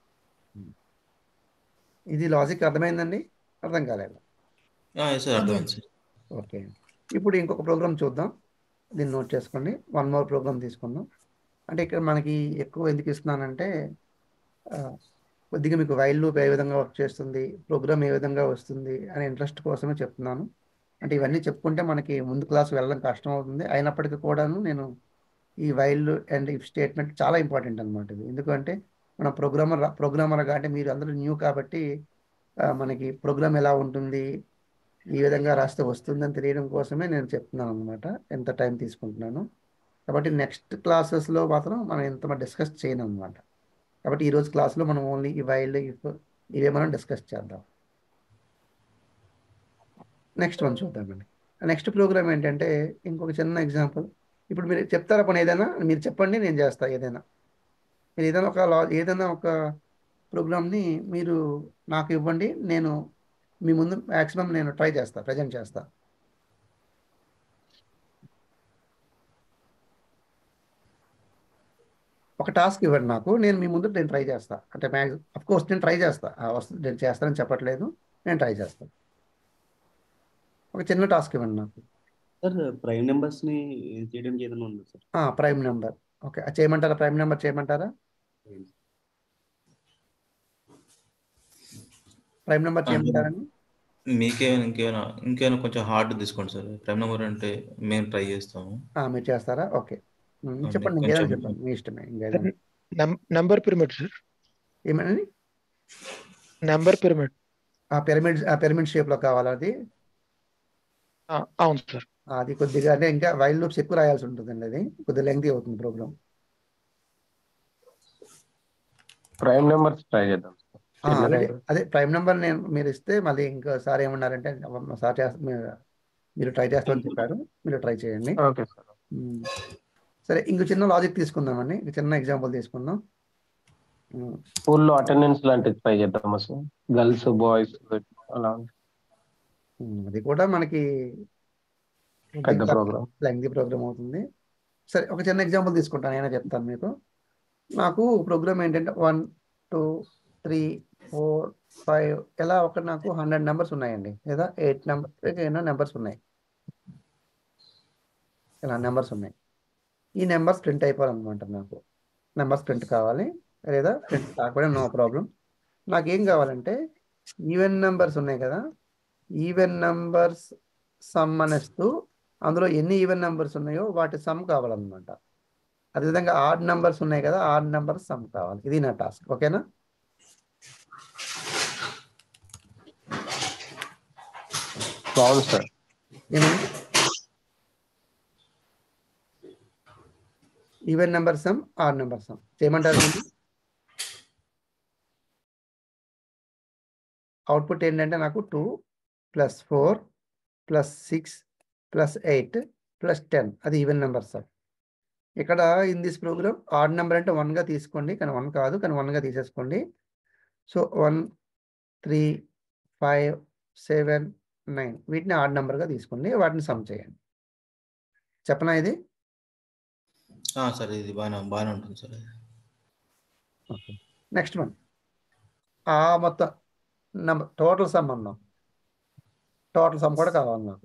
Speaker 1: ఇది లాజిక్ అర్థమైందండి అర్థం కాలేదు
Speaker 2: సార్ అర్థమైంది సార్
Speaker 1: ఓకే ఇప్పుడు ఇంకొక ప్రోగ్రామ్ చూద్దాం దీన్ని నోట్ చేసుకోండి వన్ మోర్ ప్రోగ్రామ్ తీసుకుందాం అంటే ఇక్కడ మనకి ఎక్కువ ఎందుకు ఇస్తున్నానంటే ఆ, కొద్దిగా మీకు వైల్ లూప్ ఏ విధంగా వర్క్ చేస్తుంది ప్రోగ్రామ్ ఏ విధంగా వస్తుంది అనే ఇంట్రెస్ట్ కోసమే చెప్తున్నాను అంటే ఇవన్నీ చెప్పుకుంటే మనకి ముందు క్లాస్ వెళ్ళడం కష్టం అవుతుంది అయినప్పటికీ కూడాను నేను ఈ వైల్ అండ్ ఇఫ్ స్టేట్మెంట్ చాలా ఇంపార్టెంట్ అనమాట ఇది ఎందుకంటే మన ప్రోగ్రామర్ ప్రోగ్రామర్గా అంటే మీరు అందరూ న్యూ కాబట్టి ఆ, మనకి ప్రోగ్రామ్ ఎలా ఉంటుంది ఈ విధంగా రాస్తే వస్తుందని తెలియడం కోసమే నేను చెప్తున్నాను అనమాట ఎంత టైం తీసుకుంటున్నాను కాబట్టి నెక్స్ట్ క్లాసెస్లో మాత్రం మనం ఎంత డిస్కస్ చేయను అనమాట కాబట్టి ఈరోజు క్లాస్లో మనం ఓన్లీ ఈ వైల్డ్ ఇఫ్ ఇవే మనం డిస్కస్ చేద్దాం నెక్స్ట్ వన్ చూద్దామండి నెక్స్ట్ ప్రోగ్రామ్ ఏంటంటే ఇంకొక చిన్న ఎగ్జాంపుల్ ఇప్పుడు మీరు చెప్తారా పని ఏదైనా మీరు చెప్పండి నేను చేస్తా ఏదైనా మీరు ఏదైనా ఒక లా ఏదైనా ఒక ప్రోగ్రామ్ని మీరు నాకు ఇవ్వండి నేను మీ ముందు మ్యాక్సిమం నేను ట్రై చేస్తా ప్రజెంట్ చేస్తా ఒక టాస్క్ ఇవ్వండి నాకు నేను మీ ముందు నేను ట్రై చేస్తా అంటే మ్యాక్స్ అఫ్ కోర్స్ నేను ట్రై చేస్తా ఆ వస్తు నేను చేస్తానని చెప్పట్లేదు నేను ట్రై చేస్తాను ఒక చిన్న టాస్క్ ఇవ్వండి నాకు
Speaker 6: సార్ ప్రైమ్ నెంబర్స్ ని చేయడానికి ఏదైనా ఉందా సార్
Speaker 1: ప్రైమ్ నెంబర్ ఓకే అది చేయమంటారా ప్రైమ్ నెంబర్ చేయమంటారా ప్రైమ్ నెంబర్ చేయమంటారండి
Speaker 2: మీకేమైనా ఇంకేమైనా ఇంకేమైనా కొంచెం హార్డ్ తీసుకోండి సార్ ప్రైమ్ నెంబర్ అంటే మేము ట్రై చేస్తాము
Speaker 1: ఆ, మీరు చేస్తారా ఓకే ఉమ్,
Speaker 2: అవునండి,
Speaker 1: చెప్పండి ఇంకేదైనా
Speaker 2: కొంచెం-
Speaker 1: చెప్పండి మీ ఇష్టమే ఇంకేదైనా
Speaker 7: నెంబర్ పిరమిడ్ సార్
Speaker 1: ఏమని
Speaker 7: నెంబర్ పిరమిడ్
Speaker 1: ఆ పిరమిడ్ ఆ పిరమిడ్ షేప్లో కావాలా అది
Speaker 7: అవును సార్
Speaker 1: అది కొద్దిగా అంటే ఇంకా వైల్డ్ లూప్స్ ఎక్కువ రాయాల్సి ఉంటుందండి అది కొద్దిగా లెంగ్తీ అవుతుంది ప్రోగ్రామ్
Speaker 5: ప్రైమ్ నెంబర్స్ ట్రై చేద్దాం సార్
Speaker 1: ఆల్రెడీ అదే ప్రైమ్ నెంబర్ నేను మీరు ఇస్తే మళ్ళీ ఇంకోసారి ఏమన్నారంటే సార్ చేస్తా మీరు- మీరు ట్రై చేస్తామని చెప్పారు మీరు ట్రై చేయండి
Speaker 5: ఓకే సార్
Speaker 1: ఉమ్. సరే ఇంకో చిన్న లాజిక్ తీసుకుందామండి ఇంక చిన్న ఎగ్జాంపుల్ తీసుకుందాం ఉమ్,
Speaker 5: స్కూల్లో అటెండెన్స్ లాంటిది ట్రై చేద్దామా సార్ గర్ల్స్ బాయ్స్ అలా
Speaker 1: ఉమ్, అది కూడా మనకి
Speaker 5: పెద్ద ప్రోగ్రామ్
Speaker 1: లెంగ్తీ ప్రోగ్రామ్ అవుతుంది సరే ఒక చిన్న ఎగ్జాంపుల్ తీసుకుంటాను నేనే చెప్తాను మీకు నాకు ప్రోగ్రామ్ ఏంటంటే one two three four five ఇలా ఒక నాకు హండ్రెడ్ నెంబర్స్ ఉన్నాయండి లేదా ఎయిట్ నెంబర్ ఎన్నో నెంబర్స్ ఉన్నాయి ఇలా నెంబర్స్ ఉన్నాయి ఈ నెంబర్స్ ప్రింట్ అయిపోవాలన్నమాట నాకు నెంబర్స్ ప్రింట్ కావాలి లేదా ప్రింట్ కాకపోతే నో ప్రాబ్లం నాకేం కావాలంటే ఈవెన్ నెంబర్స్ ఉన్నాయి కదా ఈవెన్ నెంబర్స్ సమ్ అనేస్తూ అందులో ఎన్ని ఈవెన్ నెంబర్స్ ఉన్నాయో వాటి సమ్ కావాలన్నమాట అదేవిధంగా ఆడ్ నెంబర్స్ ఉన్నాయి కదా ఆడ్ నెంబర్స్ సమ్ కావాలి ఇది నా టాస్క్ ఓకేనా
Speaker 5: బాగుంది సార్
Speaker 1: ఏమండి even number sum odd number sum చేయమంటారు మీరు? అవుట్పుట్ ఏంటంటే నాకు two plus four plus six plus eight plus ten అది ఈవెన్ నెంబర్ సమ్ ఇక్కడ in this program odd number అంటే వన్గా తీసుకోండి కానీ వన్ కాదు కానీ వన్గా తీసేసుకోండి so one three five seven nine వీటిని ఆడ్ నెంబర్గా తీసుకోండి వాటిని సమ్ చేయండి చెప్పనా ఇది
Speaker 2: ఆ, సార్ ఇది బాగానే బాగానే ఉంటుంది సార్
Speaker 1: ఓకే నెక్స్ట్ వన్ ఆ మొత్తం నెంబర్ టోటల్ సమ్ అన్నాం టోటల్ సమ్ కూడా కావాలి నాకు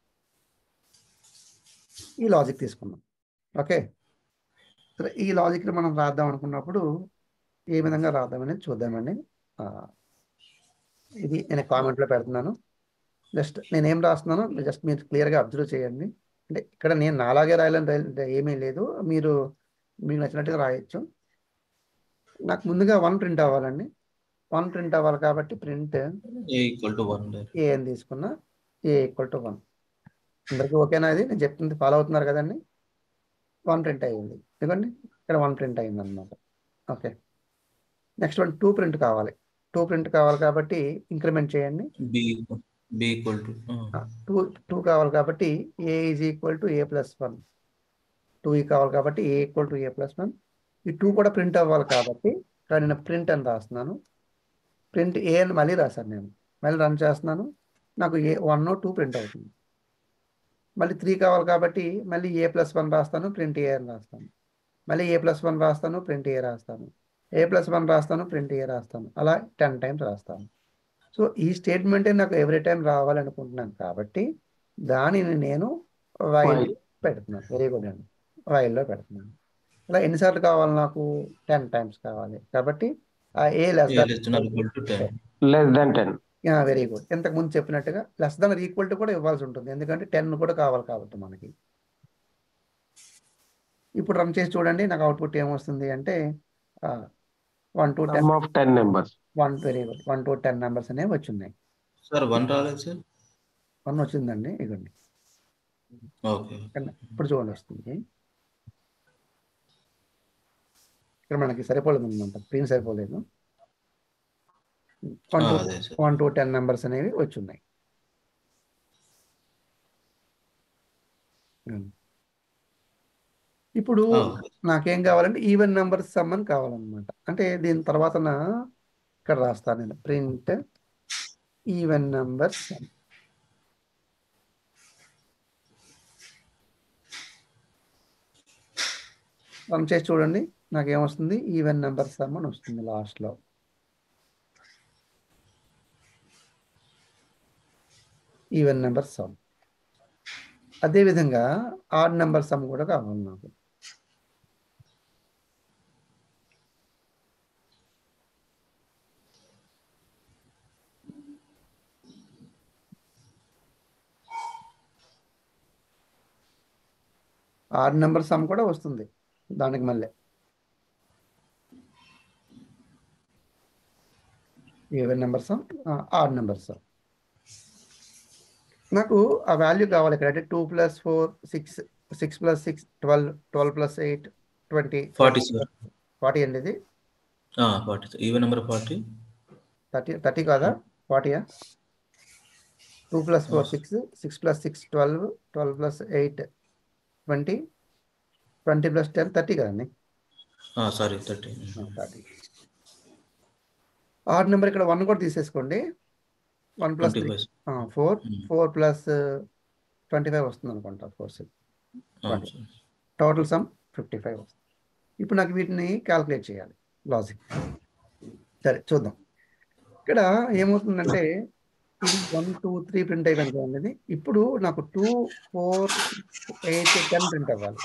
Speaker 1: ఈ లాజిక్ తీసుకున్నాం ఓకే సరే ఈ లాజిక్ని మనం రాద్దాం అనుకున్నప్పుడు ఏ విధంగా రాద్దామనేది చూద్దామండి ఆ, ఇది నేను కామెంట్లో పెడుతున్నాను జస్ట్ నేను ఏం రాస్తున్నానో జస్ట్ మీరు క్లియర్గా అబ్జర్వ్ చేయండి అంటే ఇక్కడ నేను నాలాగే రాయాలని రా- ఏమీ లేదు మీరు మీకు నచ్చినట్టుగా రాయొచ్చు నాకు ముందుగా వన్ ప్రింట్ అవ్వాలండి వన్ ప్రింట్ అవ్వాలి కాబట్టి print
Speaker 2: a equal to one
Speaker 1: a అని తీసుకున్నా ఏ ఈక్వల్ టు వన్ అందరికీ ఓకేనా ఇది నేను చెప్తుంది ఫాలో అవుతున్నారు కదండి వన్ ప్రింట్ అయ్యింది ఎందుకండి ఇక్కడ వన్ ప్రింట్ అయింది అనమాట okay next one two print కావాలి టూ ప్రింట్ కావాలి కాబట్టి ఇంక్రిమెంట్ చేయండి
Speaker 2: b b equal to
Speaker 1: two two కావాలి కాబట్టి ఏ is equal to A plus one two ఈ కావాలి కాబట్టి a equal to A plus one ఈ టూ కూడా ప్రింట్ అవ్వాలి కాబట్టి ఇక్కడ నేను ప్రింట్ అని రాస్తున్నాను ప్రింట్ ఏ అని మళ్ళీ రాశాను నేను మళ్ళీ రన్ చేస్తున్నాను నాకు ఏ వన్ టూ ప్రింట్ అవుతుంది మళ్ళీ త్రీ కావాలి కాబట్టి మళ్ళీ ఏ ప్లస్ వన్ రాస్తాను ప్రింట్ ఏ అని రాస్తాను మళ్ళీ ఏ ప్లస్ వన్ రాస్తాను ప్రింట్ ఏ రాస్తాను ఏ ప్లస్ వన్ రాస్తాను ప్రింట్ ఏ రాస్తాను అలా టెన్ టైమ్స్ రాస్తాను సో ఈ స్టేట్మెంటే నాకు ఎవ్రీ టైం రావాలనుకుంటున్నాను కాబట్టి దానిని నేను వైల్
Speaker 5: While.
Speaker 1: పెడుతున్నాను వెరీ గుడ్ అండి వైల్లో పెడుతున్నాను ఇలా ఎన్నిసార్లు కావాలి నాకు టెన్ టైమ్స్ కావాలి కాబట్టి ఆ a less
Speaker 2: a less then equal to ten
Speaker 5: less than ten
Speaker 1: very good ఇంతకు ముందు చెప్పినట్టుగా లెస్ దాన్ ఈక్వల్ టు కూడా ఇవ్వాల్సి ఉంటుంది ఎందుకంటే టెన్ కూడా కావాలి కాబట్టి మనకి ఇప్పుడు రన్ చేసి చూడండి నాకు అవుట్పుట్ ఏమొస్తుంది అంటే one to ten
Speaker 5: sum of ten numbers
Speaker 1: one very good one to ten numbers అనేవి వచ్చున్నాయి
Speaker 2: సార్ వన్ రాలేదు సార్
Speaker 1: వన్ వచ్చిందండి ఇవ్వండి
Speaker 2: ఓకే
Speaker 1: ఇప్పుడు చూడండి వస్తుంది ఇక్కడ మనకి సరిపోలేదు అనమాట ప్రింట్ సరిపోలేదు వన్ టు
Speaker 2: అదే sir
Speaker 1: one to ten numbers అనేవి వచ్చి ఉన్నాయి ఉమ్. ఇప్పుడు నాకేం కావాలంటే ఈవెన్ నెంబర్ సమ్ అని కావాలన్నమాట అంటే దీని తర్వాత నా ఇక్కడ రాస్తాను నేను print even number sum run చేసి చూడండి నాకేమొస్తుంది ఈవెన్ నెంబర్ సమ్ అని వస్తుంది లాస్ట్లో ఈవెన్ నెంబర్ సమ్ అదేవిధంగా ఆడ్ నెంబర్ సమ్ కూడా కావాలి నాకు ఆడ్ నెంబర్ సమ్ కూడా వస్తుంది దానికి మళ్ళీ even number sum odd number sum నాకు ఆ వాల్యూ కావాలి ఇక్కడ అంటే two plus four six six plus six twelve twelve plus eight twenty
Speaker 2: forty sir
Speaker 1: forty అండి ఇది
Speaker 2: forty even number forty
Speaker 1: thirty thirty కాదా ఫార్టీయా two plus four six six plus six twelve twelve plus eight twenty twenty plus ten thirty కదండి
Speaker 2: sorry thirty
Speaker 1: thirty ఆరు number ఇక్కడ one కూడా తీసేసుకోండి one plus
Speaker 2: twenty
Speaker 1: three
Speaker 2: five
Speaker 1: four
Speaker 2: Hmm.
Speaker 1: Four plus twenty five వస్తుంది అనుకుంటా four six
Speaker 2: అవును
Speaker 1: Twenty.
Speaker 2: Sir
Speaker 1: total sum fifty five వస్తుంది ఇప్పుడు నాకు వీటిని క్యాల్కులేట్ చేయాలి లాజిక్ సరే చూద్దాం ఇక్కడ ఏమవుతుందంటే ఇది వన్ టూ త్రీ ప్రింట్ అయిపోయింది కదండి ఇది ఇప్పుడు నాకు two four eight ten print అవ్వాలి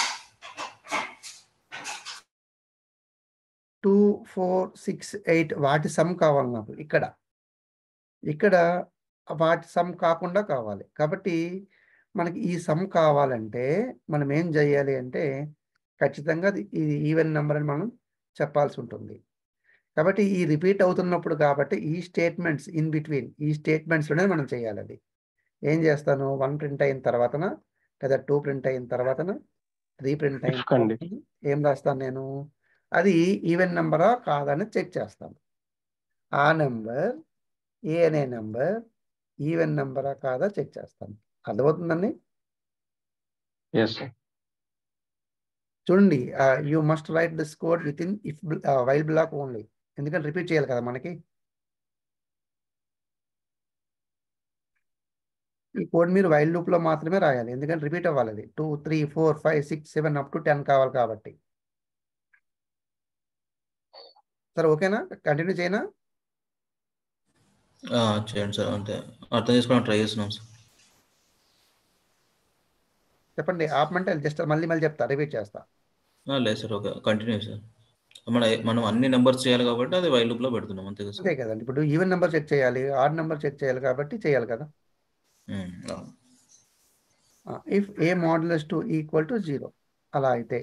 Speaker 1: టూ ఫోర్ సిక్స్ ఎయిట్ వాటి సమ్ కావాలి నాకు ఇక్కడ ఇక్కడ వాటి సమ్ కాకుండా కావాలి కాబట్టి మనకి ఈ సమ్ కావాలంటే మనం ఏం చేయాలి అంటే ఖచ్చితంగా అది ఇది ఈవెన్ నెంబర్ అని మనం చెప్పాల్సి ఉంటుంది కాబట్టి ఈ రిపీట్ అవుతున్నప్పుడు కాబట్టి ఈ స్టేట్మెంట్స్ ఇన్ బిట్వీన్ ఈ స్టేట్మెంట్స్లోనే మనం చేయాలి అది ఏం చేస్తాను వన్ ప్రింట్ అయిన తర్వాతన లేదా టూ ప్రింట్ అయిన తర్వాతన త్రీ ప్రింట్ అయిన
Speaker 5: If condition.
Speaker 1: తర్వాతన ఏం రాస్తాను నేను అది ఈవెన్ నెంబరా కాదని చెక్ చేస్తాను ఆ నెంబర్ ఏ అనే నెంబర్ ఈవెన్ నెంబరా కాదా చెక్ చేస్తాను అర్థమవుతుందండి
Speaker 5: ఎస్ సార్
Speaker 1: చూడండి you must write this code within if while block only ఎందుకంటే రిపీట్ చేయాలి కదా మనకి ఈ కోడ్ మీరు వైల్ లూప్ లో మాత్రమే రాయాలి ఎందుకంటే రిపీట్ అవ్వాలి అది two three four five six seven up to ten కావాలి కాబట్టి సరే ఓకేనా కంటిన్యూ చేయనా
Speaker 2: చేయండి సార్ అంటే అర్థం చేసుకోవడానికి ట్రై చేస్తున్నాం సార్
Speaker 1: చెప్పండి ఆపమంటే జస్ట్ మళ్ళీ మళ్ళీ చెప్తా రిపీట్ చేస్తా
Speaker 2: ఆ, లేదు సార్ ఓకే కంటిన్యూ సార్ మన మనం అన్ని నెంబర్స్ చేయాలి కాబట్టి అది వైల్ లూప్లో పెడుతున్నాం అంతే కదా
Speaker 1: అంతే
Speaker 2: సార్
Speaker 1: కదండి ఇప్పుడు ఈవెన్ నెంబర్ చెక్ చేయాలి ఆడ్ నెంబర్ చెక్ చేయాలి కాబట్టి చేయాలి కదా
Speaker 2: ఉమ్, అవును.
Speaker 1: If a modulus two equal to zero అలా అయితే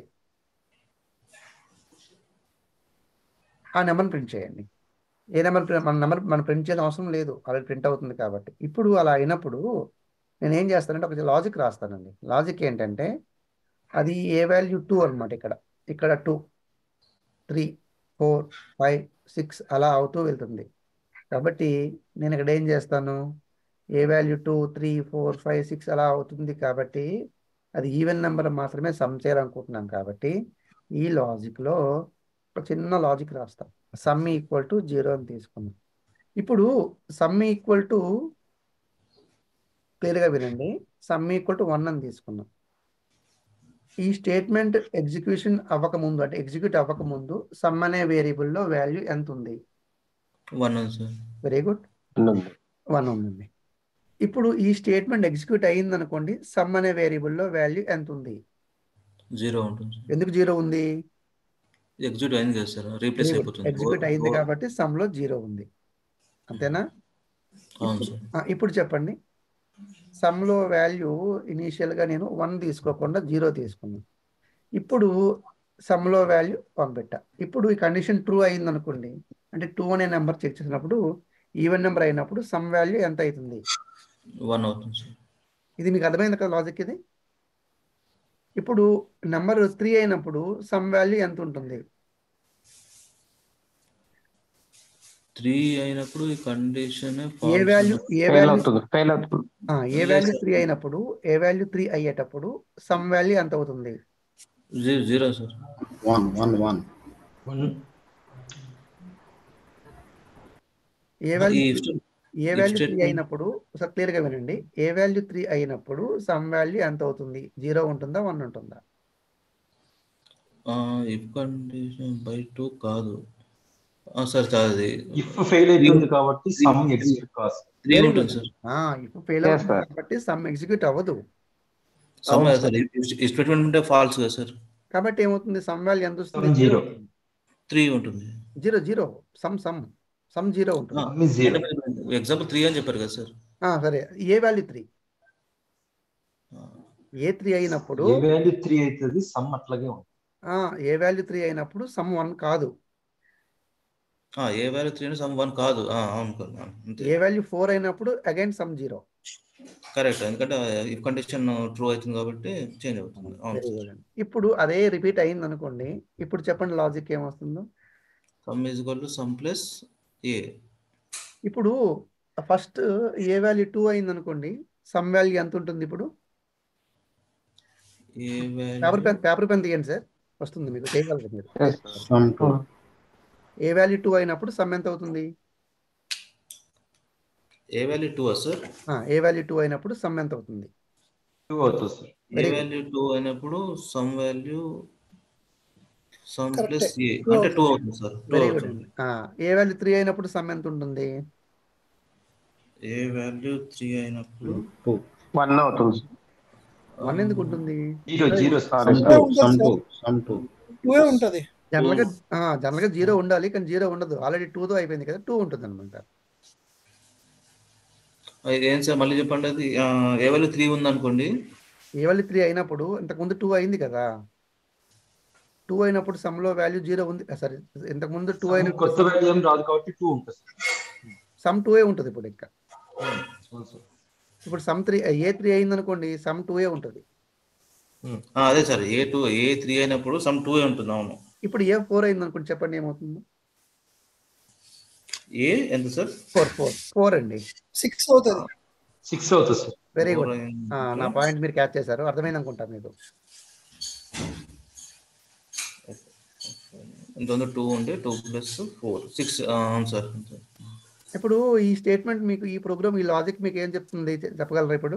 Speaker 1: ఆ నెంబర్ని ప్రింట్ చేయండి ఏ నెంబర్ మన నెంబర్ మనం ప్రింట్ చేయాల్సిన అవసరం లేదు ఆల్రెడీ ప్రింట్ అవుతుంది కాబట్టి ఇప్పుడు అలా అయినప్పుడు నేను ఏం చేస్తానంటే ఒక లాజిక్ రాస్తానండి లాజిక్ ఏంటంటే అది ఏ వాల్యూ టూ అనమాట ఇక్కడ ఇక్కడ two three four five six అలా అవుతూ వెళ్తుంది కాబట్టి నేను ఇక్కడ ఏం చేస్తాను a value two three four five six అలా అవుతుంది కాబట్టి అది ఈవెన్ నెంబర్ మాత్రమే సమ్ చేయాలనుకుంటున్నాం కాబట్టి ఈ లాజిక్లో ఒక చిన్న లాజిక్ రాస్తాం సమ్ ఈక్వల్ టు జీరో అని తీసుకున్నాం ఇప్పుడు సమ్ ఈక్వల్ టు క్లియర్గా వినండి సమ్ ఈక్వల్ టు వన్ అని తీసుకున్నాం ఈ స్టేట్మెంట్ ఎగ్జిక్యూషన్ అవ్వకముందు అంటే ఎగ్జిక్యూట్ అవ్వకముందు సమ్ అనే వేరియబుల్లో వాల్యూ ఎంత ఉంది
Speaker 2: వన్ ఉంది సార్
Speaker 1: వెరీ గుడ్
Speaker 5: ఉంది
Speaker 1: వన్ ఉంది ఇప్పుడు ఈ స్టేట్మెంట్ ఎగ్జిక్యూట్ అయ్యింది అనుకోండి సమ్ అనే వేరియబుల్లో వాల్యూ ఎంత ఉంది
Speaker 2: జీరో ఉంటుంది సార్
Speaker 1: ఎందుకు జీరో ఉంది
Speaker 2: ఎగ్జిక్యూట్ అయింది కదా సార్ రీప్లేస్ అయిపోతుంది
Speaker 1: ఎగ్జిక్యూట్
Speaker 2: ఓ-
Speaker 1: అయింది
Speaker 2: ఓ-
Speaker 1: కాబట్టి సమ్ లో జీరో ఉంది అంతేనా
Speaker 2: అవును
Speaker 1: ఇప్పుడు-
Speaker 2: సార్
Speaker 1: ఆ, ఇప్పుడు చెప్పండి సమ్ లో వాల్యూ ఇనీషియల్ గా నేను వన్ తీసుకోకుండా జీరో తీసుకున్నాను ఇప్పుడు సమ్ లో వాల్యూ వన్ పెట్టా ఇప్పుడు ఈ కండిషన్ ట్రూ అయింది అనుకోండి అంటే టూ అనే నెంబర్ చెక్ చేసినప్పుడు ఈవెన్ నెంబర్ అయినప్పుడు సమ్ వాల్యూ ఎంత అవుతుంది
Speaker 2: వన్ అవుతుంది సార్
Speaker 1: ఇది మీకు అర్థమైంది కదా లాజిక్ ఇది ఇప్పుడు నెంబర్ త్రీ అయినప్పుడు సమ్ వాల్యూ ఎంత ఉంటుంది
Speaker 2: త్రీ అయినప్పుడు ఈ condition
Speaker 1: a value a
Speaker 5: fail
Speaker 1: value
Speaker 5: అవుతుంది ఫెయిల్ అవుతుంది
Speaker 1: ఆ, ఏ వాల్యూ త్రీ అయినప్పుడు ఏ వాల్యూ త్రీ అయ్యేటప్పుడు సమ్ వాల్యూ ఎంత అవుతుంది
Speaker 2: zero sir
Speaker 8: One, one, one.
Speaker 1: A value
Speaker 2: ఈ
Speaker 1: a
Speaker 2: if
Speaker 1: value three
Speaker 2: statement-
Speaker 1: అయినప్పుడు ఒకసారి క్లియర్ గా వినండి ఏ వాల్యూ త్రీ అయినప్పుడు సమ్ వాల్యూ ఎంత అవుతుంది జీరో ఉంటుందా వన్ ఉంటుందా
Speaker 2: ఇఫ్ కండిషన్ బై టూ కాదు ఆ, సార్ సార్ అది
Speaker 4: ఇఫ్ ఫెయిల్ అవుతుంది కాబట్టి సమ్ ఎగ్జిక్యూట్ కాదు
Speaker 2: త్రీ
Speaker 1: Very
Speaker 2: ఉంటుంది
Speaker 1: good.
Speaker 2: సార్
Speaker 1: ఆ, ఇప్పుడు ఫెయిల్
Speaker 5: Yes,
Speaker 1: అవుతుంది
Speaker 5: sir.
Speaker 1: కాబట్టి సమ్ ఎగ్జిక్యూట్ అవ్వదు
Speaker 2: సమ్
Speaker 5: అవును
Speaker 2: సార్ ఈ స్టేట్మెంట్ ఉంటే ఫాల్స్ కదా సార్
Speaker 1: కాబట్టి ఏమవుతుంది సమ్ వాల్యూ ఎంత వస్తుంది
Speaker 4: Sum zero.
Speaker 2: త్రీ ఉంటుంది
Speaker 1: zero zero sum sum sum zero ఉంటుంది
Speaker 4: sum is zero
Speaker 2: example three అని చెప్పారు కదా సార్
Speaker 1: ఆ, సరే a value three A three అయినప్పుడు
Speaker 4: ఏ వాల్యూ త్రీ అవుతుంది సమ్ అట్లాగే ఉంటుంది
Speaker 1: ఆ, ఏ వాల్యూ త్రీ అయినప్పుడు సమ్ వన్ కాదు
Speaker 2: ఆ, ఏ వాల్యూ త్రీ అని సమ్ వన్ కాదు ఆ, అవును కదా, అంతే
Speaker 1: ఏ వాల్యూ ఫోర్ అయినప్పుడు అగైన్ సమ్ జీరో
Speaker 2: కరెక్ట్ ఎందుకంటే ఇఫ్ కండిషన్ ట్రూ అవుతుంది కాబట్టి చేంజ్ అవుతుంది అవును
Speaker 1: వెరీ
Speaker 2: సార్
Speaker 1: గుడ్ అండి ఇప్పుడు అదే రిపీట్ అయింది అనుకోండి ఇప్పుడు చెప్పండి లాజిక్ ఏమొస్తుందో
Speaker 2: sum is equal to sum plus a
Speaker 1: ఇప్పుడు ఫస్ట్ ఏ వాల్యూ టూ అయింది అనుకోండి సమ్ వాల్యూ ఎంత ఉంటుంది ఇప్పుడు
Speaker 2: a
Speaker 1: paper
Speaker 2: value
Speaker 1: pen paper pen తీయండి సార్ వస్తుంది మీకు చేయగలరు మీరు
Speaker 5: Yes.
Speaker 8: Sum two
Speaker 1: a value two అయినప్పుడు సమ్ ఎంత అవుతుంది
Speaker 2: ఏ వాల్యూ టూ సార్
Speaker 1: ఆ, ఏ వాల్యూ టూ అయినప్పుడు సమ్ ఎంత అవుతుంది
Speaker 4: టూ అవుతుంది sir
Speaker 2: a
Speaker 1: Very good.
Speaker 2: Value two అయినప్పుడు sum value sum
Speaker 3: Correct.
Speaker 2: Plus a
Speaker 3: Two
Speaker 2: అంటే టూ
Speaker 3: అవుతుంది.
Speaker 2: అవుతుంది సార్ టూ
Speaker 1: వెరీ గుడ్
Speaker 2: అవుతుంది
Speaker 1: అండి ఆ, ఏ వాల్యూ త్రీ అయినప్పుడు సమ్ ఎంత ఉంటుంది
Speaker 2: ఏ వాల్యూ త్రీ అయినప్పుడు
Speaker 8: టూ
Speaker 5: వన్ అవుతుంది
Speaker 1: వన్ ఎందుకు ఉంటుంది
Speaker 4: zero zero
Speaker 5: sorry
Speaker 8: sum
Speaker 5: sir
Speaker 8: two sum two sum two
Speaker 3: two ఉంటది
Speaker 1: జనరల్ గా జనరల్ గా జీరో ఉండాలి కానీ జీరో ఉండదు ఆల్రెడీ టూ తో అయిపోయింది కదా టూ ఉంటుంది అనమాట
Speaker 2: ఏం సార్ మళ్ళీ చెప్పండి అది ఆ, ఏ వాల్యూ త్రీ ఉంది అనుకోండి
Speaker 1: ఏ వాల్యూ త్రీ అయినప్పుడు ఇంతకుముందు టూ అయింది కదా టూ అయినప్పుడు సమ్ లో వాల్యూ జీరో ఉంది సారీ ఇంతకుముందు టూ
Speaker 4: Sum
Speaker 1: అయినప్పుడు
Speaker 4: కొత్త వాల్యూ ఏం రాదు కాబట్టి టూ ఉంటుంది
Speaker 1: సమ్ టూ ఏ ఉంటుంది ఇప్పుడు ఇంకా
Speaker 4: అవును సార్
Speaker 1: ఇప్పుడు సమ్ త్రీ ఏ త్రీ అయింది అనుకోండి సమ్ టూ ఏ ఉంటుంది
Speaker 2: ఆ, అదే sir a two a three అయినప్పుడు సమ్ టూ ఉంటుంది అవును
Speaker 1: ఇప్పుడు ఏ ఫోర్ అయింది అనుకోండి చెప్పండి ఏమవుతుంది
Speaker 2: ఏ ఎంత సార్
Speaker 1: ఫోర్ ఫోర్ ఫోర్ అండి
Speaker 3: సిక్స్ అవుతుంది
Speaker 4: సిక్స్ అవుతుంది సార్
Speaker 1: వెరీ
Speaker 2: Four
Speaker 1: గుడ్
Speaker 2: అయింది.
Speaker 1: నా పాయింట్ మీరు క్యాచ్ చేశారు అర్థమైంది అనుకుంటా మీకు
Speaker 2: ఎంత ఉంది టూ ఉంటే టూ ప్లస్ ఫోర్ సిక్స్ అవును సార్ అంతే.
Speaker 1: ఇప్పుడు ఈ స్టేట్మెంట్ మీకు ఈ ప్రోగ్రామ్ ఈ లాజిక్ మీకు ఏం చెప్తుంది చెప్పగలరా ఇప్పుడు